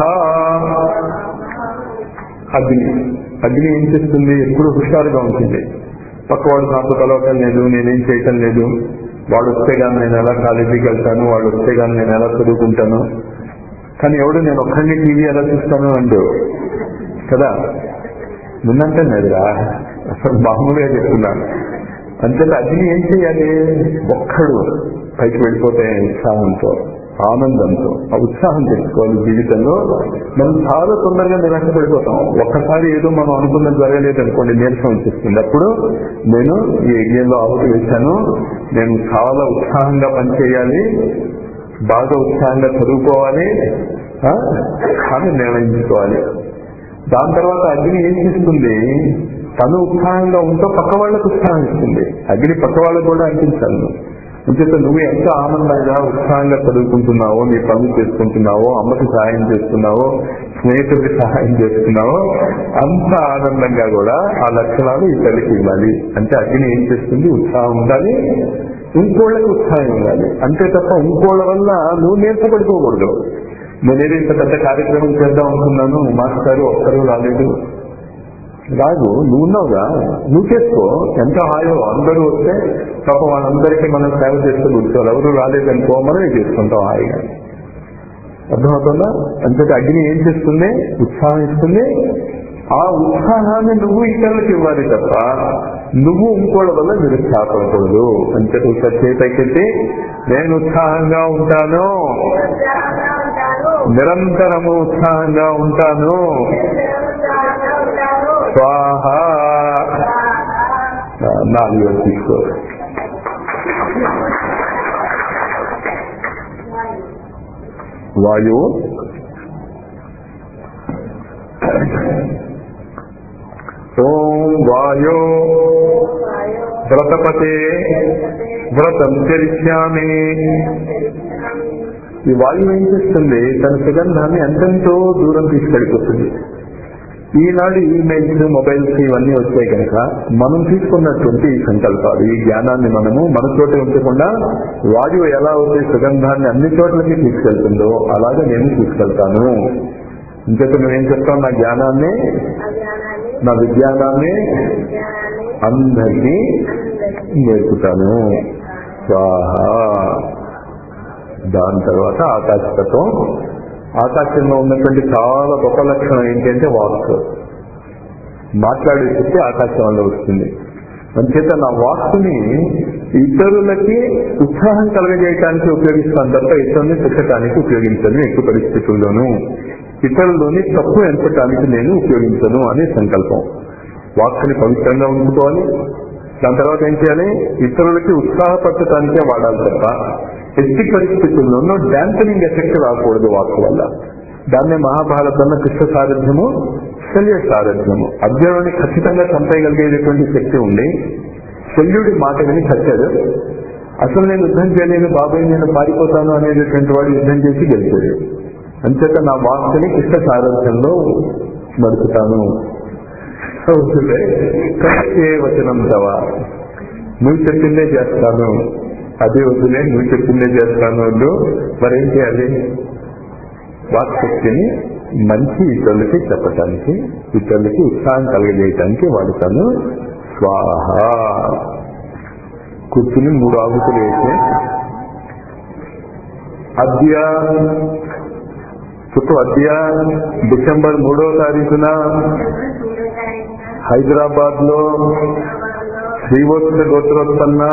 అగ్ని అగ్ని ఏం చేస్తుంది ఎప్పుడు హుషారుగా ఉంటుంది పక్కవాడు నాతో కలవటం లేదు నేనేం చేయటం లేదు వాడు వస్తే కానీ నేను ఎలా కాలేజీకి వెళ్తాను వాడు వస్తే కానీ నేను ఎలా చదువుకుంటాను కానీ ఎవడు నేను ఒక్కడిని టీవీ ఎలా చూస్తాను అంటూ కదా నిన్నంటే లేదురా అసలు మామూలుగా చెప్తున్నాను అంతేత అగ్ని ఏం చేయాలి ఒక్కడు పైకి వెళ్ళిపోతే ఉత్సాహంతో ఆనందంతో ఆ ఉత్సాహం తెచ్చుకోవాలి జీవితంలో మనం చాలా తొందరగా నిరాశపడిపోతాం ఒక్కసారి ఏదో మనం అనుకున్నది జరగలేదు అనుకోండి నీరసం వచ్చేస్తుంది అప్పుడు నేను ఈ యజ్ఞంలో ఆవుకు వేశాను నేను చాలా ఉత్సాహంగా పనిచేయాలి బాగా ఉత్సాహంగా చదువుకోవాలి ఆ? అని నిర్ణయించుకోవాలి దాని తర్వాత అగ్ని ఏం చేస్తుంది తను ఉత్సాహంగా ఉంటూ పక్క వాళ్ళకు ఉత్సాహం ఇస్తుంది అగ్ని పక్క వాళ్ళకు కూడా అనిపించాలి నువ్వు అంచేత నువ్వు ఎంత ఆనందంగా ఉత్సాహంగా చదువుకుంటున్నావో నీ పనులు చేసుకుంటున్నావో అమ్మకి సహాయం చేస్తున్నావో స్నేహితుడికి సహాయం చేస్తున్నావో అంత ఆనందంగా కూడా ఆ లక్షణాలు ఇతరులకి ఇవ్వాలి అంటే అగ్ని ఏం చేస్తుంది ఉత్సాహం ఉండాలి ఇంకోళ్ళకి ఉత్సాహం ఉండాలి అంతే తప్ప ఇంకోళ్ళ వల్ల నువ్వు నేర్చబడిపోకూడదు నేనేదో ఇంత పెద్ద కార్యక్రమం చేద్దాం అనుకున్నాను మాస్టారు ఒక్కరు రాలేదు రాదు నువ్వు ఉన్నావుగా నువ్వు చేసుకో ఎంత హాయో అందరూ వస్తే పాప వాళ్ళందరికీ మనం సేవ చేస్తూ కూర్చోవాలి ఎవరు రాలేదనుకో మనమే చేసుకుంటాం హాయిగా అర్థమవుతుందా అంతటి అగ్ని ఏం చేస్తుంది ఉత్సాహం ఇస్తుంది ఆ ఉత్సాహాన్ని నువ్వు ఇతరులకు ఇవ్వాలి తప్ప నువ్వు ఇంకోళ్ళ వల్ల నిరుత్సాహపడకూడదు అంతే ఒకసారి చేతకెత్తి నేను ఉత్సాహంగా ఉంటాను నిరంతరము ఉత్సాహంగా ఉంటాను స్వాహ నాలుగు తీసుకో వాయువు ఓం వాయో వ్రతపతే వ్రతం చరిష్యామి ఈ వాయువు ఏం చేస్తుంది తన సుగంధాన్ని ఎంతెంతో దూరం తీసుకెళ్ళిపోతుంది ఈనాడు ఈమెయిల్స్ మొబైల్స్ ఇవన్నీ వచ్చాయి కనుక మనం తీసుకున్నటువంటి ఈ సంకల్పాలు ఈ జ్ఞానాన్ని మనము మన చోట ఉంచకుండా వాయువు ఎలా వచ్చే సుగంధాన్ని అన్ని చోట్లకి తీసుకెళ్తుందో అలాగే నేను తీసుకెళ్తాను ఇంకొక నువ్వేం చెప్తావు నా జ్ఞానాన్ని నా విజ్ఞానాన్ని అందరికీ నేర్పుతాను స్వాహ దాని తర్వాత ఆకాశతత్వం ఆకాశంలో ఉన్నటువంటి చాలా గొప్ప లక్షణం ఏంటంటే వాక్ మాట్లాడే శక్తి ఆకాశంలో వస్తుంది అంచేత నా వాక్కుని ఇతరులకి ఉత్సాహం కలగజేయడానికి ఉపయోగిస్తాను తప్ప ఇతరుల్ని తిట్టడానికి ఉపయోగించను ఎక్కువ పరిస్థితుల్లోనూ ఇతరుల్లోని తప్పు ఎంచడానికి నేను ఉపయోగించను అనే సంకల్పం వాక్కుని పవిత్రంగా ఉంచుకోవాలి దాని తర్వాత ఏం చేయాలి ఇతరులకి ఉత్సాహపరచడానికే వాడాలి తప్ప ఎట్టి పరిస్థితుల్లోనూ డాంపనింగ్ ఎఫెక్ట్ రాకూడదు వాక్ వల్ల దాన్నే మహాభారతంలో కృష్ణ సారథ్యము శల్య సారథ్యము అర్జునుడిని ఖచ్చితంగా చంపేయగలిగేటటువంటి శక్తి ఉండి శల్యుడి మాట విని చచ్చాడు అసలు నేను యుద్ధం చేయలేను బాబాయ్ నేను పారిపోతాను అనేటటువంటి వాడు యుద్ధం చేసి గెలిచాడు అంచేత నా వాక్కుని కృష్ణ సారథ్యంలో నడుపుతాను కష్టే వచనం తవా నువ్వు చెప్పిందే చేస్తాను అదే వద్దులే నువ్వు చెప్పిందే చేస్తాను వద్దు మరేం చేయాలి వాక్శక్తిని మంచి ఇతరులకి చెప్పటానికి ఇతరులకి ఉత్సాహం కలిగజేయటానికి వాడుతాను స్వాహ కూర్చుని మూడు ఆగుతులు వేసి అద్య చెప్పు అద్య డిసెంబర్ మూడో తారీఖున హైదరాబాద్ లో శ్రీవత్స గోత్రోత్పన్న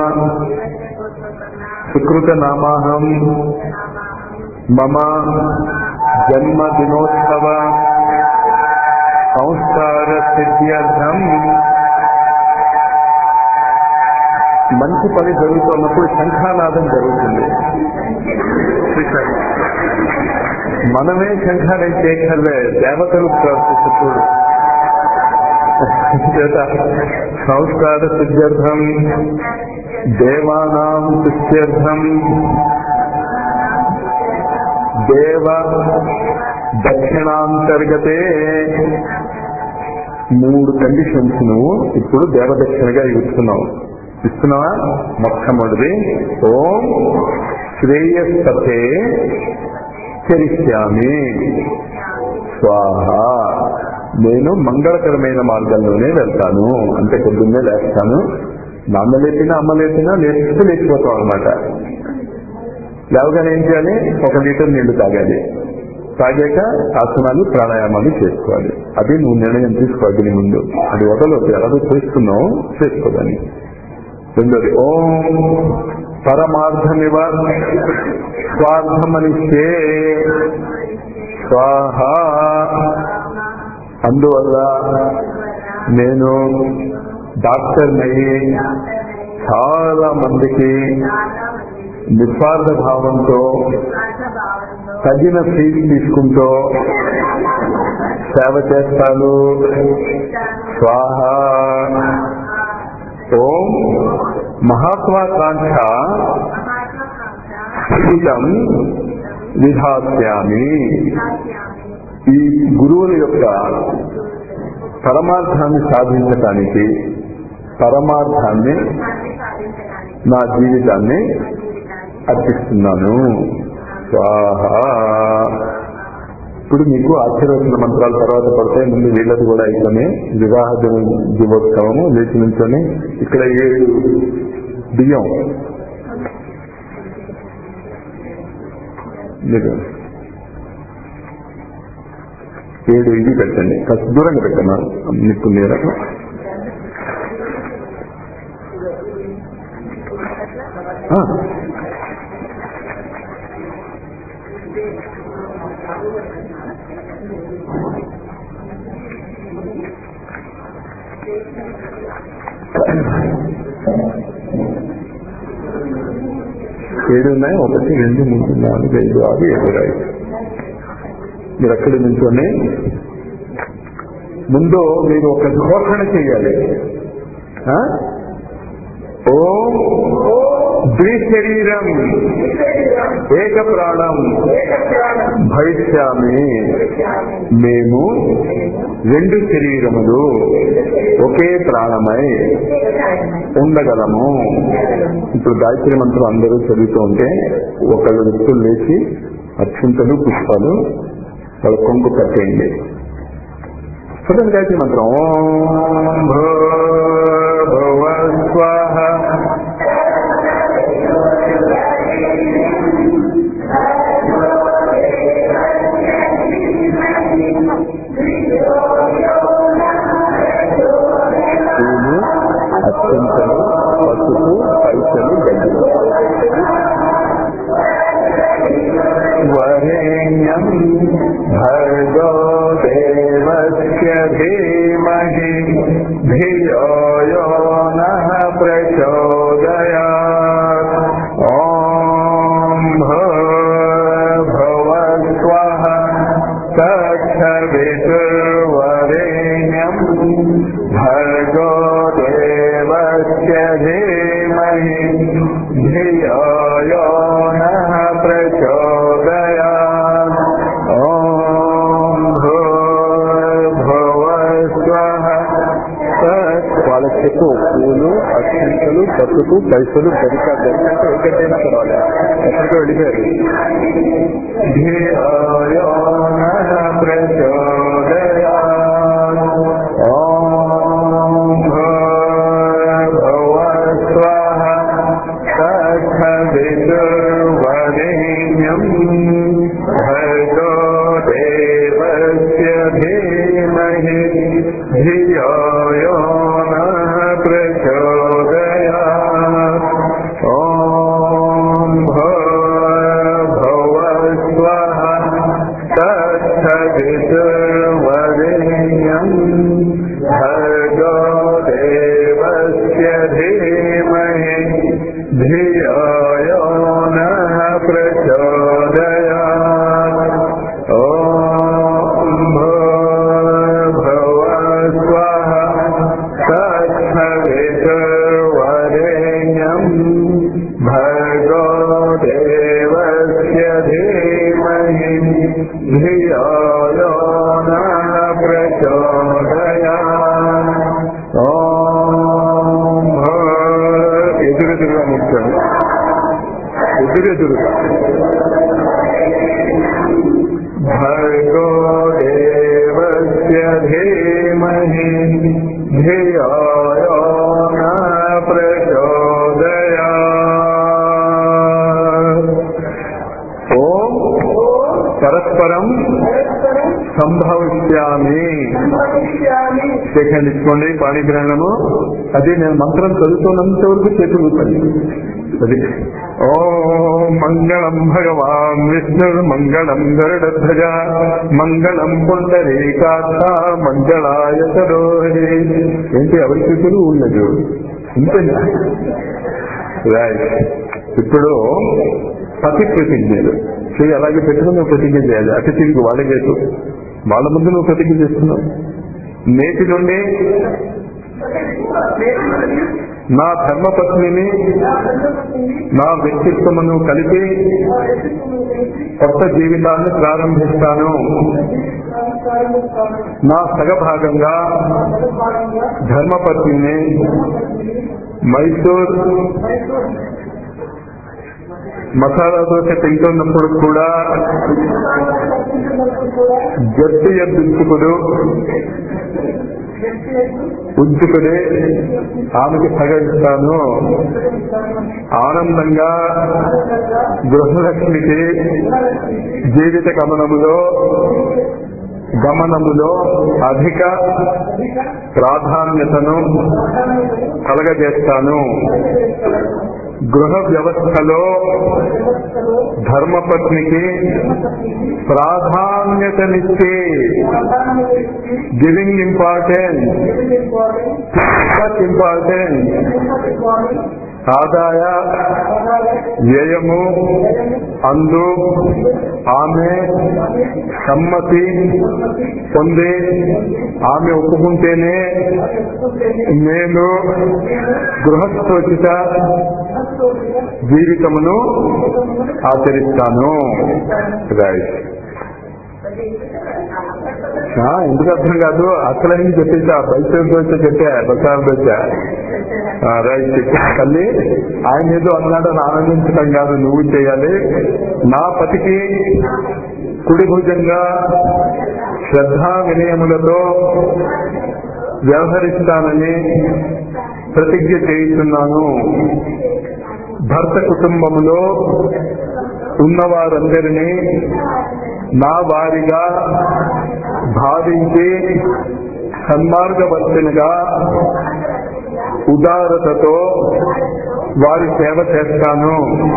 సుకృత నామాహం మమ జన్మ దినోత్సవ సంస్కార సిద్ధ్యర్థం మంచి పని జరుగుతున్నప్పుడు శంఖానాదం జరుగుతుంది చూశారు? మనమే శంఖానం చేయగలే దేవతలు ప్రవర్తిస్తూ చేత సంస్కార సిద్ధ్యర్థం దేవానాం సిద్ధ్యర్థం దేవ దక్షిణాంతర్గతే మూడు కండిషన్స్ నువ్వు ఇప్పుడు దేవదక్షిణగా ఇస్తున్నావు ఇస్తున్నావా మొట్టమొదటిది ఓం శ్రేయస్పథే చరిష్యామి స్వాహ నేను మంగళకరమైన మార్గంలోనే వెళ్తాను అంటే పొద్దున్నే లేస్తాను నాన్న లేపినా అమ్మ లేపినా లేపిస్తే లేచిపోతాం అనమాట లేవగానే ఏం చేయాలి ఒక లీటర్ నీళ్లు తాగాలి తాగాక ఆసనాలు ప్రాణాయామాలు చేసుకోవాలి అది నువ్వు నిర్ణయం తీసుకోవాలి నీ ముందు అది వదలొద్దు ఎలాగో చేస్తున్నావు చేసుకోదని రెండోది ఓం పరమార్థమివ స్వార్థమనిస్తే స్వాహ అందువల్ల నేను డాక్టర్నయ్యి చాలా మందికి నిస్వార్థ భావంతో తగిన ఫీజు తీసుకుంటూ సేవ చేస్తాను స్వాహ ఓం మహాత్వాకాంక్ష స్థితం విధాస్యామి ఈ గురువుల యొక్క పరమార్థాన్ని సాధించటానికి పరమార్థాన్ని నా జీవితాన్ని అర్పిస్తున్నాను స్వాహ ఇప్పుడు మీకు ఆశీర్వచన మంత్రాల తర్వాత పడితే ముందు వీళ్ళది కూడా ఇట్లనే వివాహ దిన- దినోత్సవము లేచి నుంచొని ఇక్కడ ఏడు బియ్యం మీరు ఏడు ఇది పెట్టండి కాస్త దూరంగా పెట్టాను నిప్పు నీరు ఆ. ఏడు ఉన్నాయి ఒకటి రెండు మూడు నాలుగు ఐదు ఆరు ఏడు రైట్ మీరు అక్కడి నుంచోనే ముందు మీరు ఒక ఘోషణ చేయాలి ఆ? ఓం ద్విశరీరం ఏక ప్రాణం భవిష్యామి మేము రెండు శరీరములు ఒకే ప్రాణమై ఉండగలము ఇప్పుడు గాయత్రి మంత్రం అందరూ చదువుతూ ఉంటే ఒకళ్ళు వ్యక్తులు లేచి అత్యంతలు పుష్పాలు వాళ్ళ కొంగు కట్టేయండి చదవండి గాయత్రి మంత్రం ఓం భూర్భువ స్వాహ పూలు అత్యంతలు పసుపు పైసలు గడ్డలు వరేణ్యం భర్గో దేవస్య ధీమహి ధియో యో నః ప్రచోదయాత్ ఓం భూర్భువ స్వః తత్సవితుర్వరేణ్యం భర్గో దేవస్య ధీమహి ధియో చెప్పు పూలు అక్షంతలు పసుపు పైసలు గరిక గరిక అంటే ఏ గడ్డైనా పర్వాలేదు ఎక్కడికో వెళ్ళిపోయారు ధియాయో నః ప్రచోదయాత్. ఓం భూర్భువస్వః తత్సవితుర్వరేణ్యం భర్గో దేవస్య ధీమహి ధియో యో నః ప్రచోదయాత్. ఓం భూర్భువస్వః తత్సవితుర్వరేణ్యం భర్గో దేవస్య ధీమహి ధియో యో నః ప్రచోదయాత్. ఓం భూర్భువస్వః తత్సవితుర్వరేణ్యం భర్గో దేవస్య ధీమహి ధియో యో నః ప్రచోదయాత్. ఓం భూర్- ఎదురెదురుగా నిల్చోండి ఎదురెదురుగా భర్గో దేవస్య ధీమహి ధియో యో నః ప్రచోదయాత్. ఓం పరస్పరం సంభవిష్యామి సెకండ్ ఇచ్చుకోండి పాణిగ్రహణము అది నేను మంత్రం చదువుతున్నంత వరకు చేతులుతాను అది ఓం మంగళం భగవాన్ విష్ణుర్ మంగళం గరుడధ్వజ మంగళం పుండరీకాక్ష మంగళాయ సరోహి ఏంటి ఎవరి చేతులు ఉండదు ఇంతేనా రైట్ ఇప్పుడు పతి ప్రతిజ్ఞలు చేయి అలాగే పెట్టుకుని నువ్వు ప్రతిజ్ఞ చేయాలి అతి తిరిగి వాళ్ళ చేతు వాళ్ళ ముందు నువ్వు ప్రతిజ్ఞ చేస్తున్నావు నేటి నుండి నా ధర్మపత్నిని నా వ్యక్తిత్వమును కలిపి కొత్త జీవితాన్ని ప్రారంభిస్తాను నా సగభాగంగా ధర్మపత్నిని మైసూర్ మసాలా దోశ తింటున్నప్పుడు కూడా జట్టు ఎద్దుకుడు ఉంచుకుని ఆమెకి సగలిస్తాను ఆనందంగా గృహలక్ష్మికి జీవిత గమనములో గమనములో అధిక ప్రాధాన్యతను కలగజేస్తాను గృహ వ్యవస్థలో ధర్మపత్నికి ప్రాధాన్యతనిచ్చే గివింగ్ ఇంపార్టెన్స్ ఇంపార్టెన్స్ ఆదాయ వ్యయము అందు ఆమె సమ్మతి పొంది ఆమె ఒప్పుకుంటేనే నేను గృహస్థోచిత జీవితమును ఆచరిస్తాను రైట్ ఆ, ఎందుకు అర్థం కాదు అసలైంది చెప్పేసా బయట వచ్చా చెప్పా బసాలు వచ్చా రైట్ చెప్పా తల్లి ఆయన ఏదో అన్నాడని ఆనందించడం కాదు నువ్వు చేయాలి నా పతికి కుడి భుజంగా శ్రద్ధా వినయములతో వ్యవహరిస్తానని ప్రతిజ్ఞ చేయిస్తున్నాను భర్త కుటుంబములో ఉన్నవారందరినీ నా వారిగా భావించి సన్మార్గవర్తనగా ఉదారతతో వారి సేవ చేస్తాను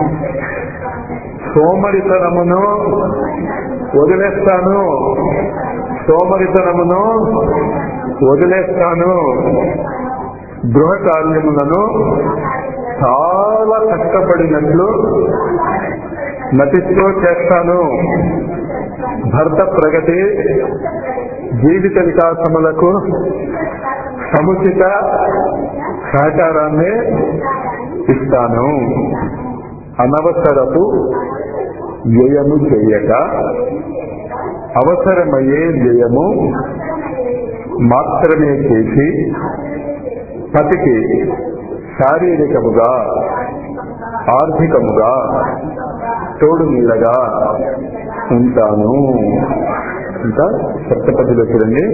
సోమరితనమును వదిలేస్తాను సోమరితనమును వదిలేస్తాను గృహ కార్యములను చాలా కష్టపడినట్లు నటిస్తూ చేస్తాను భర్త ప్రగతి జీవిత వికాసములకు సముచిత సహకారాన్ని ఇస్తాను అనవసరపు వ్యయము చేయక అవసరమయ్యే వ్యయము మాత్రమే చేసి పతికి శారీరకముగా ఆర్థికముగా తోడు నీడగా ఉంటాను ఇంకా సప్తపదిలో చూడండి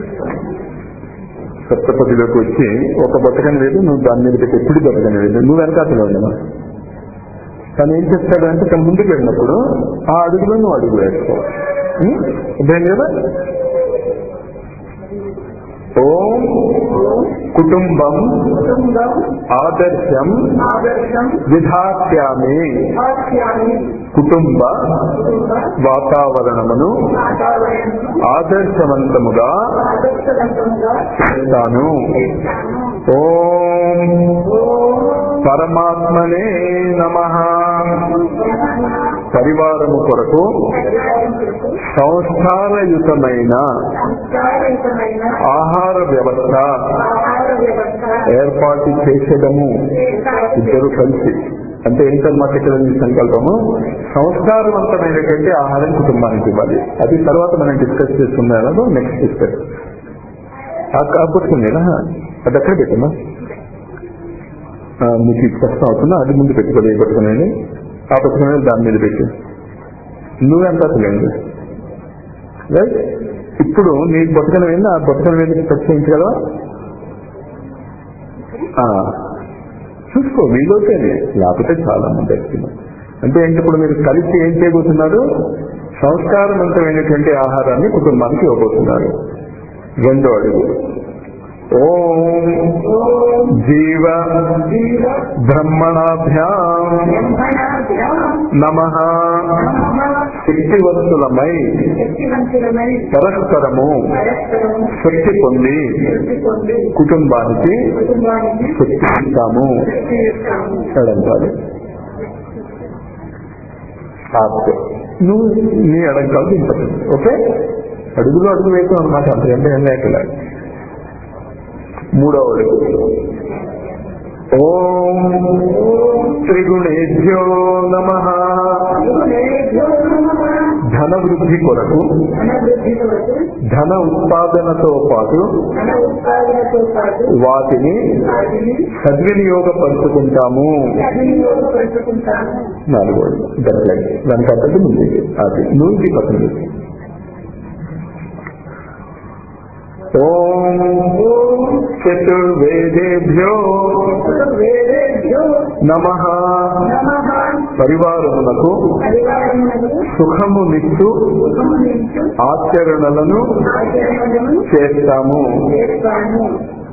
సప్తపదిలోకి వచ్చి ఒక బతకని లేదు నువ్వు దాని మీద పెట్టి ఎప్పుడు బతకని లేదు నువ్వు వెనకాతలో ఉండమా తను ఏం చెప్తాడంటే తను ముందుకు వెళ్ళినప్పుడు ఆ అడుగులో నువ్వు అడుగు వేసుకో ఉం? అర్థమైంది కదా ఓం కుటుంబం కుటుంబం ఆదర్శం ఆదర్శం విధాస్యామి హాస్యాన్ని కుటుంబ కుటుంబ వాతావరణమును వాతావరణం ఆదర్శవంతముగా ఆదర్శవంతంగా చేస్తాను చేస్తాను ఓం ఓం పరమాత్మనే నమ పరివారము కొరకు సంస్కారయుతమైన సంస్కారయుతమైన ఆహార వ్యవస్థ ఆహార వ్యవస్థ ఏర్పాటు చేసేదము ఇద్దరు కలిసి అంటే ఏంటన్నమాట ఇక్కడ మీ సంకల్పము సంస్కారవంతమైనటువంటి ఆహారం కుటుంబానికి ఇవ్వాలి అది తర్వాత మనం డిస్కస్ చేసుకున్నారో నెక్స్ట్ డిస్కస్ పుస్తకం లేదా అది ఎక్కడ పెట్టమ్మా ఆ, మీకు ఈ పుస్తకం అవుతుందా అది ముందు పెట్టుకోలేదు ఈ పుస్తకం ఆ పుస్తకం దాని మీద పెట్టు నువ్వెంత తెలియదు రైట్ ఇప్పుడు నీ బతుకన మీద ఆ బతుకన మీద ప్రశ్నించగలవా ఆ, చూసుకో వీళ్ళతోనే లేకపోతే చాలా మంది వ్యక్తులు అంటే ఏంటి ఇప్పుడు మీరు కలిసి ఏం చేయబోతున్నారు సంస్కారవంతమైనటువంటి ఆహారాన్ని కుటుంబానికి ఇవ్వబోతున్నారు రెండో అడుగు ఓం జీవ జీవ బ్రహ్మణాభ్యాం బ్రహ్మణాభ్యాం నమ నమః శక్తివంతులమై శక్తివంతులమై పరస్పరము పరస్పరం శక్తి పొంది శక్తి పొంది కుటుంబానికి కుటుంబానికి శక్తి ఇస్తాము శక్తి ఇస్తాము ఎడంకాలు ఆపు. నువ్వు నీ ఎడంకాలు దింపదు ఓకే అడుగులో అడుగు వేసాం అనమాట అంతకంటే ఏం లేకలే మూడవ అడుగు ఓం త్రిగుణేభ్యో నమ గురుదేవ్యో నమః ధన వృద్ధి కొరకు ధనవృద్ధి కొరకు ధన ఉత్పాదనతో పాటు ధన ఉత్పాదనతో పాటు వాటిని వాటిని సద్వినియోగపరుచుకుంటాము సద్వినియోగపరుచుకుంటాము నాలుగోది దొరకలేదు వెనకాతది ముందు అది నూనెకి పక్కన పెట్టు. ఓం చతుర్వేదేభ్యో వేదేభ్యో నమ నమః పరివారమునకు పరివారమునకు సుఖమునిచ్చు సుఖమునిచ్చు ఆచరణలను ఆచరణలను చేస్తాము చేస్తాము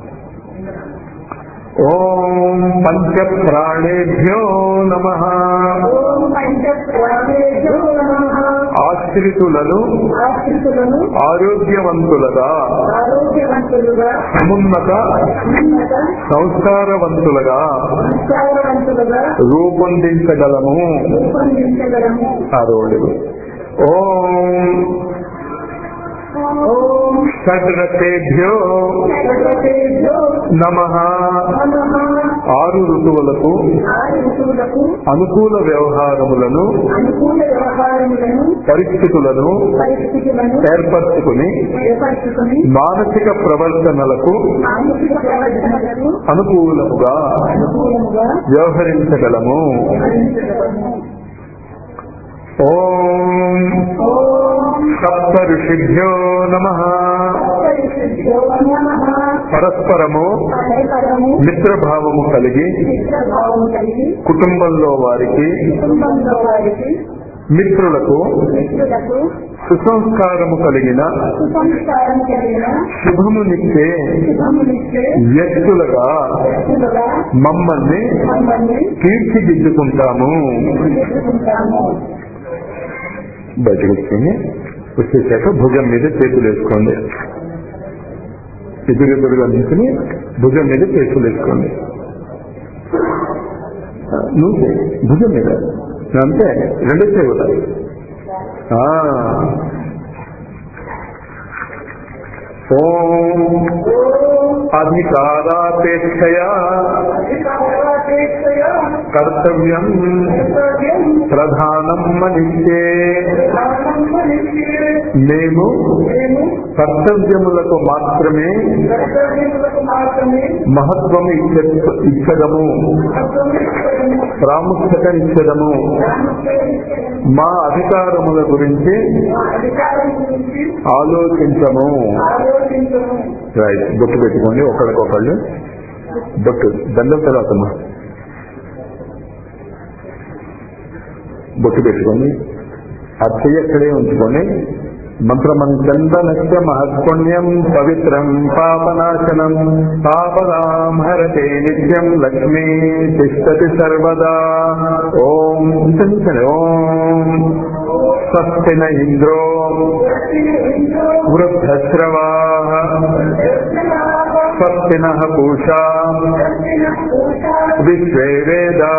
ఓం పంచ ప్రాణేభ్యో నమ ఓం పంచప్రాణేభ్యో నమః ఆశ్రితులను ఆశ్రితులను ఆరోగ్యవంతులుగా ఆరోగ్యవంతులుగా సమున్నత ఉన్నత సంస్కారవంతులుగా సంస్కారవంతులుగా రూపొందించగలము రూపొందించగలము ఆరోడు ఓం ఓం షడ్రథేభ్యో సర్వతేభ్యో నమ నమః ఆరు ఋతువులకు ఆరు ఋతువులకు అనుకూల వ్యవహారములను అనుకూల వ్యవహారములను పరిస్థితులను పరిస్థితులను ఏర్పరచుకుని ఏర్పరచుకుని మానసిక ప్రవర్తనలకు మానసిక ప్రవర్తనలకు అనుకూలముగా అనుకూలముగా వ్యవహరించగలము భరించగలము ఓం ఓం సప్త ఋషిభ్యో నమ సర్వతేభ్యో నమః పరస్పరము పరస్పరము మిత్రభావము కలిగి మిత్రభావం కలిగి కుటుంబంలో వారికి కుటుంబంలో వారికి మిత్రులకు మిత్రులకు సుసంస్కారము కలిగిన సుసంస్కారం కలిగిన శుభమునిచ్చే శుభమునిచ్చే వ్యక్తులుగా వ్యక్తులుగా మమ్మల్ని మమ్మల్ని తీర్చిదిద్దుకుంటాము తీర్చిదిద్దుకుంటాము బయటకు వచ్చి వచ్చేసాక భుజం మీద చేతులు వేసుకోండి ఎదురెదురుగా నించుని భుజం మీద చేతులు వేసుకోండి ఆ, నువ్వు చేయి. భుజం మీద అంతే రెండు చేయగలరు ఓం అధికారాపేక్షయా అధికారాపేక్షయా కర్తవ్యం ప్రధానం మనిషే మేము కర్తవ్యములకు మాత్రమే మాత్రమే మహత్వము ఇచ్చ- ఇచ్చదము ప్రాముఖ్యత ఇచ్చదము మా అధికారముల గురించి అధికారం గురించి ఆలోచించము ఆలోచించము రైట్ బొట్టు పెట్టుకోండి ఒకళ్ళకొకళ్ళు బొట్టు దండం తర్వాత అమ్మా. బొట్టు పెట్టుకొని ఆ చెయ్యి అక్కడే ఉంచుకొని మంత్రమంచందనస్య మహత్పుణ్యం పవిత్రం పాపనాశనం పాపదాం హరతే నిత్యం లక్ష్మీ తిష్టతి సర్వదా ఓం చింతనే ఓం స్వస్తి న ఇంద్రో వృద్ధశ్రవా స్వస్తి నః పూషా విశ్వే వేదా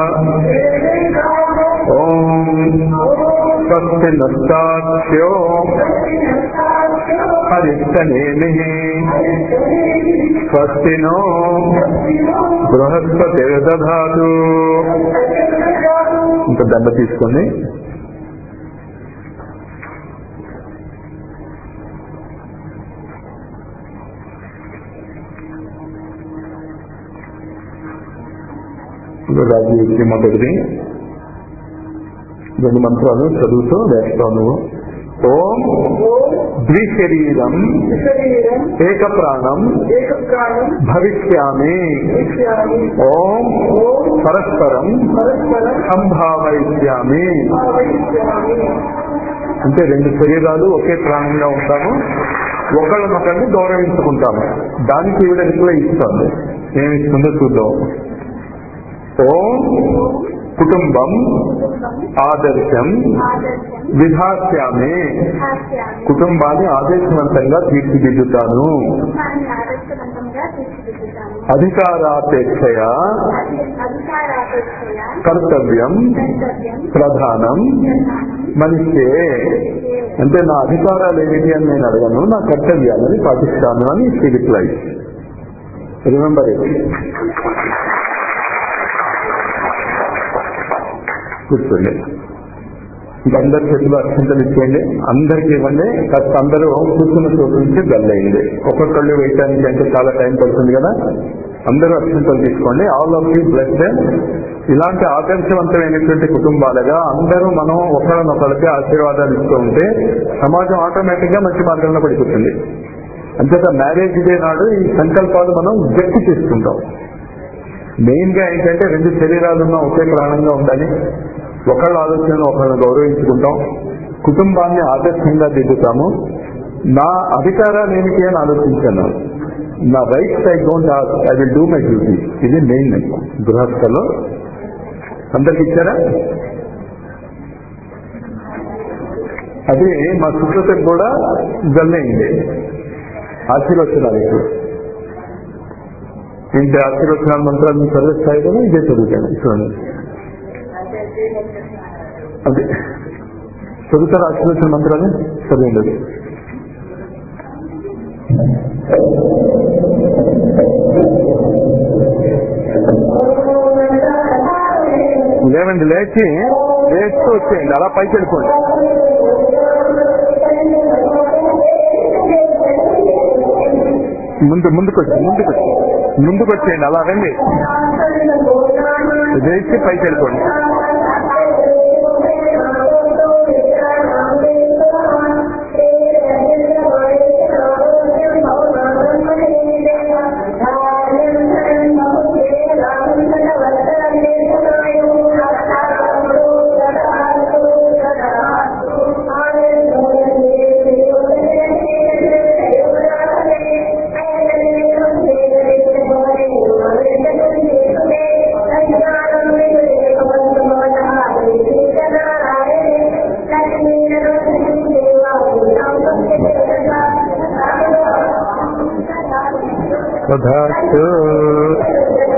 ఓం స్వస్తి నస్తాక్ష్యో హరిస్తనేమి స్వస్తి నో బృహస్పతి దధాతు ఇంత దండ తీసుకొని రాజు వచ్చి మొదటిది రెండు మంత్రాలు చదువుతూ వేస్తావు నువ్వు ఓం ద్విశరీరం శరీరం ఏక ప్రాణం ఏక ప్రాణం భవిష్యామి విషయాన్ని ఓం ఓం పరస్పరం పరస్పరం సంభావయిష్యామి భావించాలి అంటే రెండు శరీరాలు ఒకే ప్రాణంగా ఉంటాము ఒకళ్ళనొకరిని గౌరవించుకుంటాము దానికి ఈవిడ రిప్లై ఇస్తుంది ఏమి ఇస్తుందో చూద్దాం ఓం కుటుంబం ఆదర్శం ఆదర్శం విధాస్యామి హాస్యాన్ని కుటుంబాన్ని ఆదర్శవంతంగా తీర్చిదిద్దుతాను కుటుంబాన్ని ఆదర్శవంతంగా తీర్చిదిద్దుతాను అధికారాపేక్షయ అధి- అధికారాపేక్షయ కర్తవ్యం కర్తవ్యం ప్రధానం ప్రధానం మనిషే అంటే నా అధికారాలు ఏమిటి అని నేను అడగను నా కర్తవ్యాలని పాటిస్తాను అని షీ రిప్లై రిమెంబర్ ఇట్ కూర్చోండి ఇంకా అందరి చేతులు అక్షంతలు ఇచ్చేయండి అందరికి ఇవ్వండి కాస్త అందరూ కూర్చున్న చోటు నుంచి గల్లయింది ఒక్కొక్కళ్ళు వేయటానికి అంటే చాలా టైం పడుతుంది కదా అందరూ అక్షంతలు తీసుకోండి ఆల్ ఆఫ్ యూ బ్లెస్ ఇలాంటి ఆదర్శవంతమైనటువంటి కుటుంబాలుగా అందరూ మనం ఒకళ్ళనొకళ్ళకి ఆశీర్వాదాలు ఇస్తూ ఉంటే సమాజం ఆటోమేటిక్ గా మంచి మార్గంలో పడిపోతుంది అంతేత మ్యారేజ్ డే నాడు ఈ సంకల్పాలు మనం వ్యక్తి చేసుకుంటాం మెయిన్ గా ఏంటంటే రెండు శరీరాలు ఉన్న ఒకే ప్రాణంగా ఉండాలి ఒకళ్ళ ఆలోచనలు ఒకళ్ళని గౌరవించుకుంటాం కుటుంబాన్ని ఆదర్శంగా దిద్దుతాము నా అధికారాలు ఏమిటి అని ఆలోచించాను నా rights I don't I will do my duty ఇది మెయిన్ గృహస్థలో అందరికి ఇచ్చారా అది మా సుకృతకు కూడా జల్లైంది ఆశీర్వచనాలు ఇప్పుడు ఇంటి ఆశీర్వచనాల మంత్రాలను చదివిస్తాయి కదా ఇదే చదువుతాను చూడండి అదే చదువుతారు ఆశీర్వచన మంత్రాలు చదివండి అది. లేవండి లేచి లేస్తూ వచ్చేయండి అలా పైకి వెళ్ళిపోండి ముందు ముందుకు వచ్చి ముందుకు వచ్చి ముందుకు వచ్చేయండి అలా రండి లేచి పైకి వెళ్ళిపోండి తథాస్తు